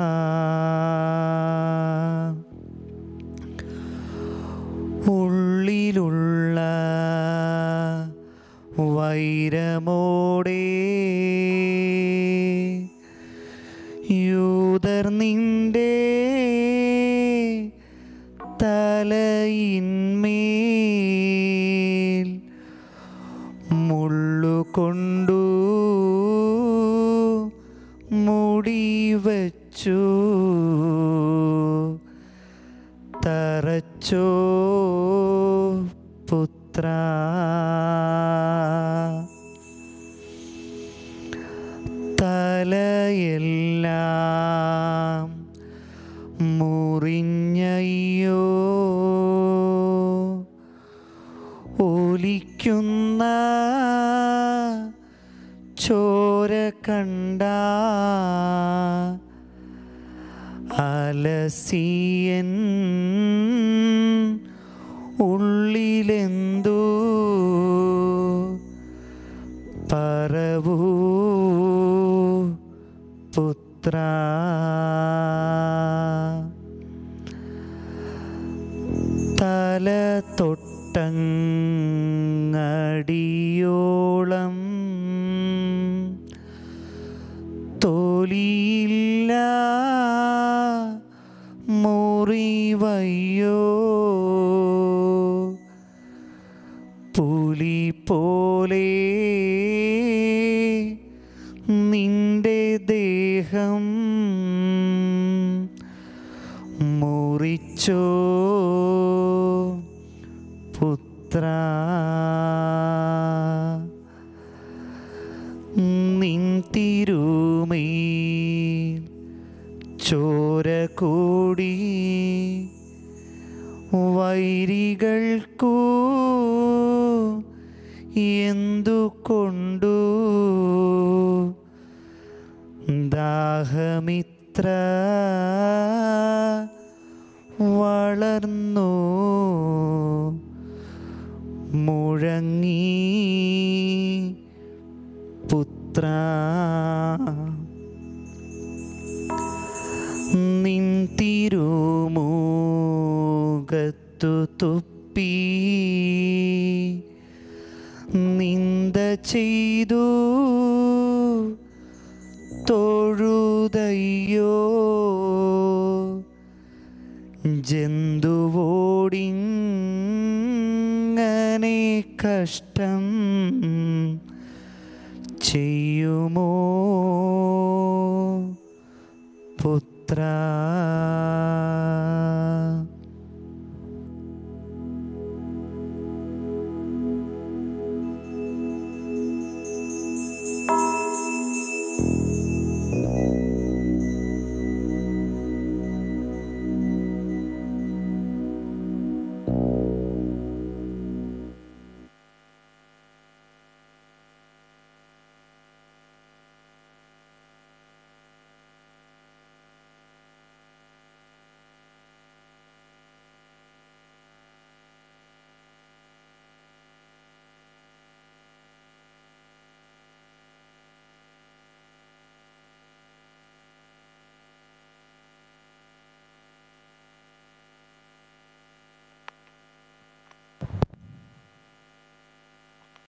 ഉള്ളിലുള്ള വൈരമോടെ യൂതർ നിന്റെ തലയിന്മേൽ മുള്ളുകൊണ്ടു മുടി വച്ചു തറച്ചോ പുത്ര തലയെ എല്ലാം മുറിഞ്ഞയ്യോ ഒലിക്കുന്ന ചോര കണ്ട അലസിയൻ ഉള്ളിലെന്തോ പറവൂ പുത്ര തല തൊട്ടങ്ങടിയോളം തോലിയില്ല മുറിവയ്യോ പുലി പോലെ നിന്റെ ദേഹം മുറിച്ചോ പുത്ര നിൻ തിരുമേ ചോര കൂടി വൈരികൾക്കു എന്തുകൊണ്ടു ദാഹമിത്ര വളർന്നു മുഴങ്ങി പുത്ര നിൻ തിരുമൂകത്തു തുപ്പി നിന്ദ ചെയ്തു തൊഴുതയ്യോ ജന്തുവോടിങ്ങനെ കഷ്ടം ചെയ്യുമോ പുത്ര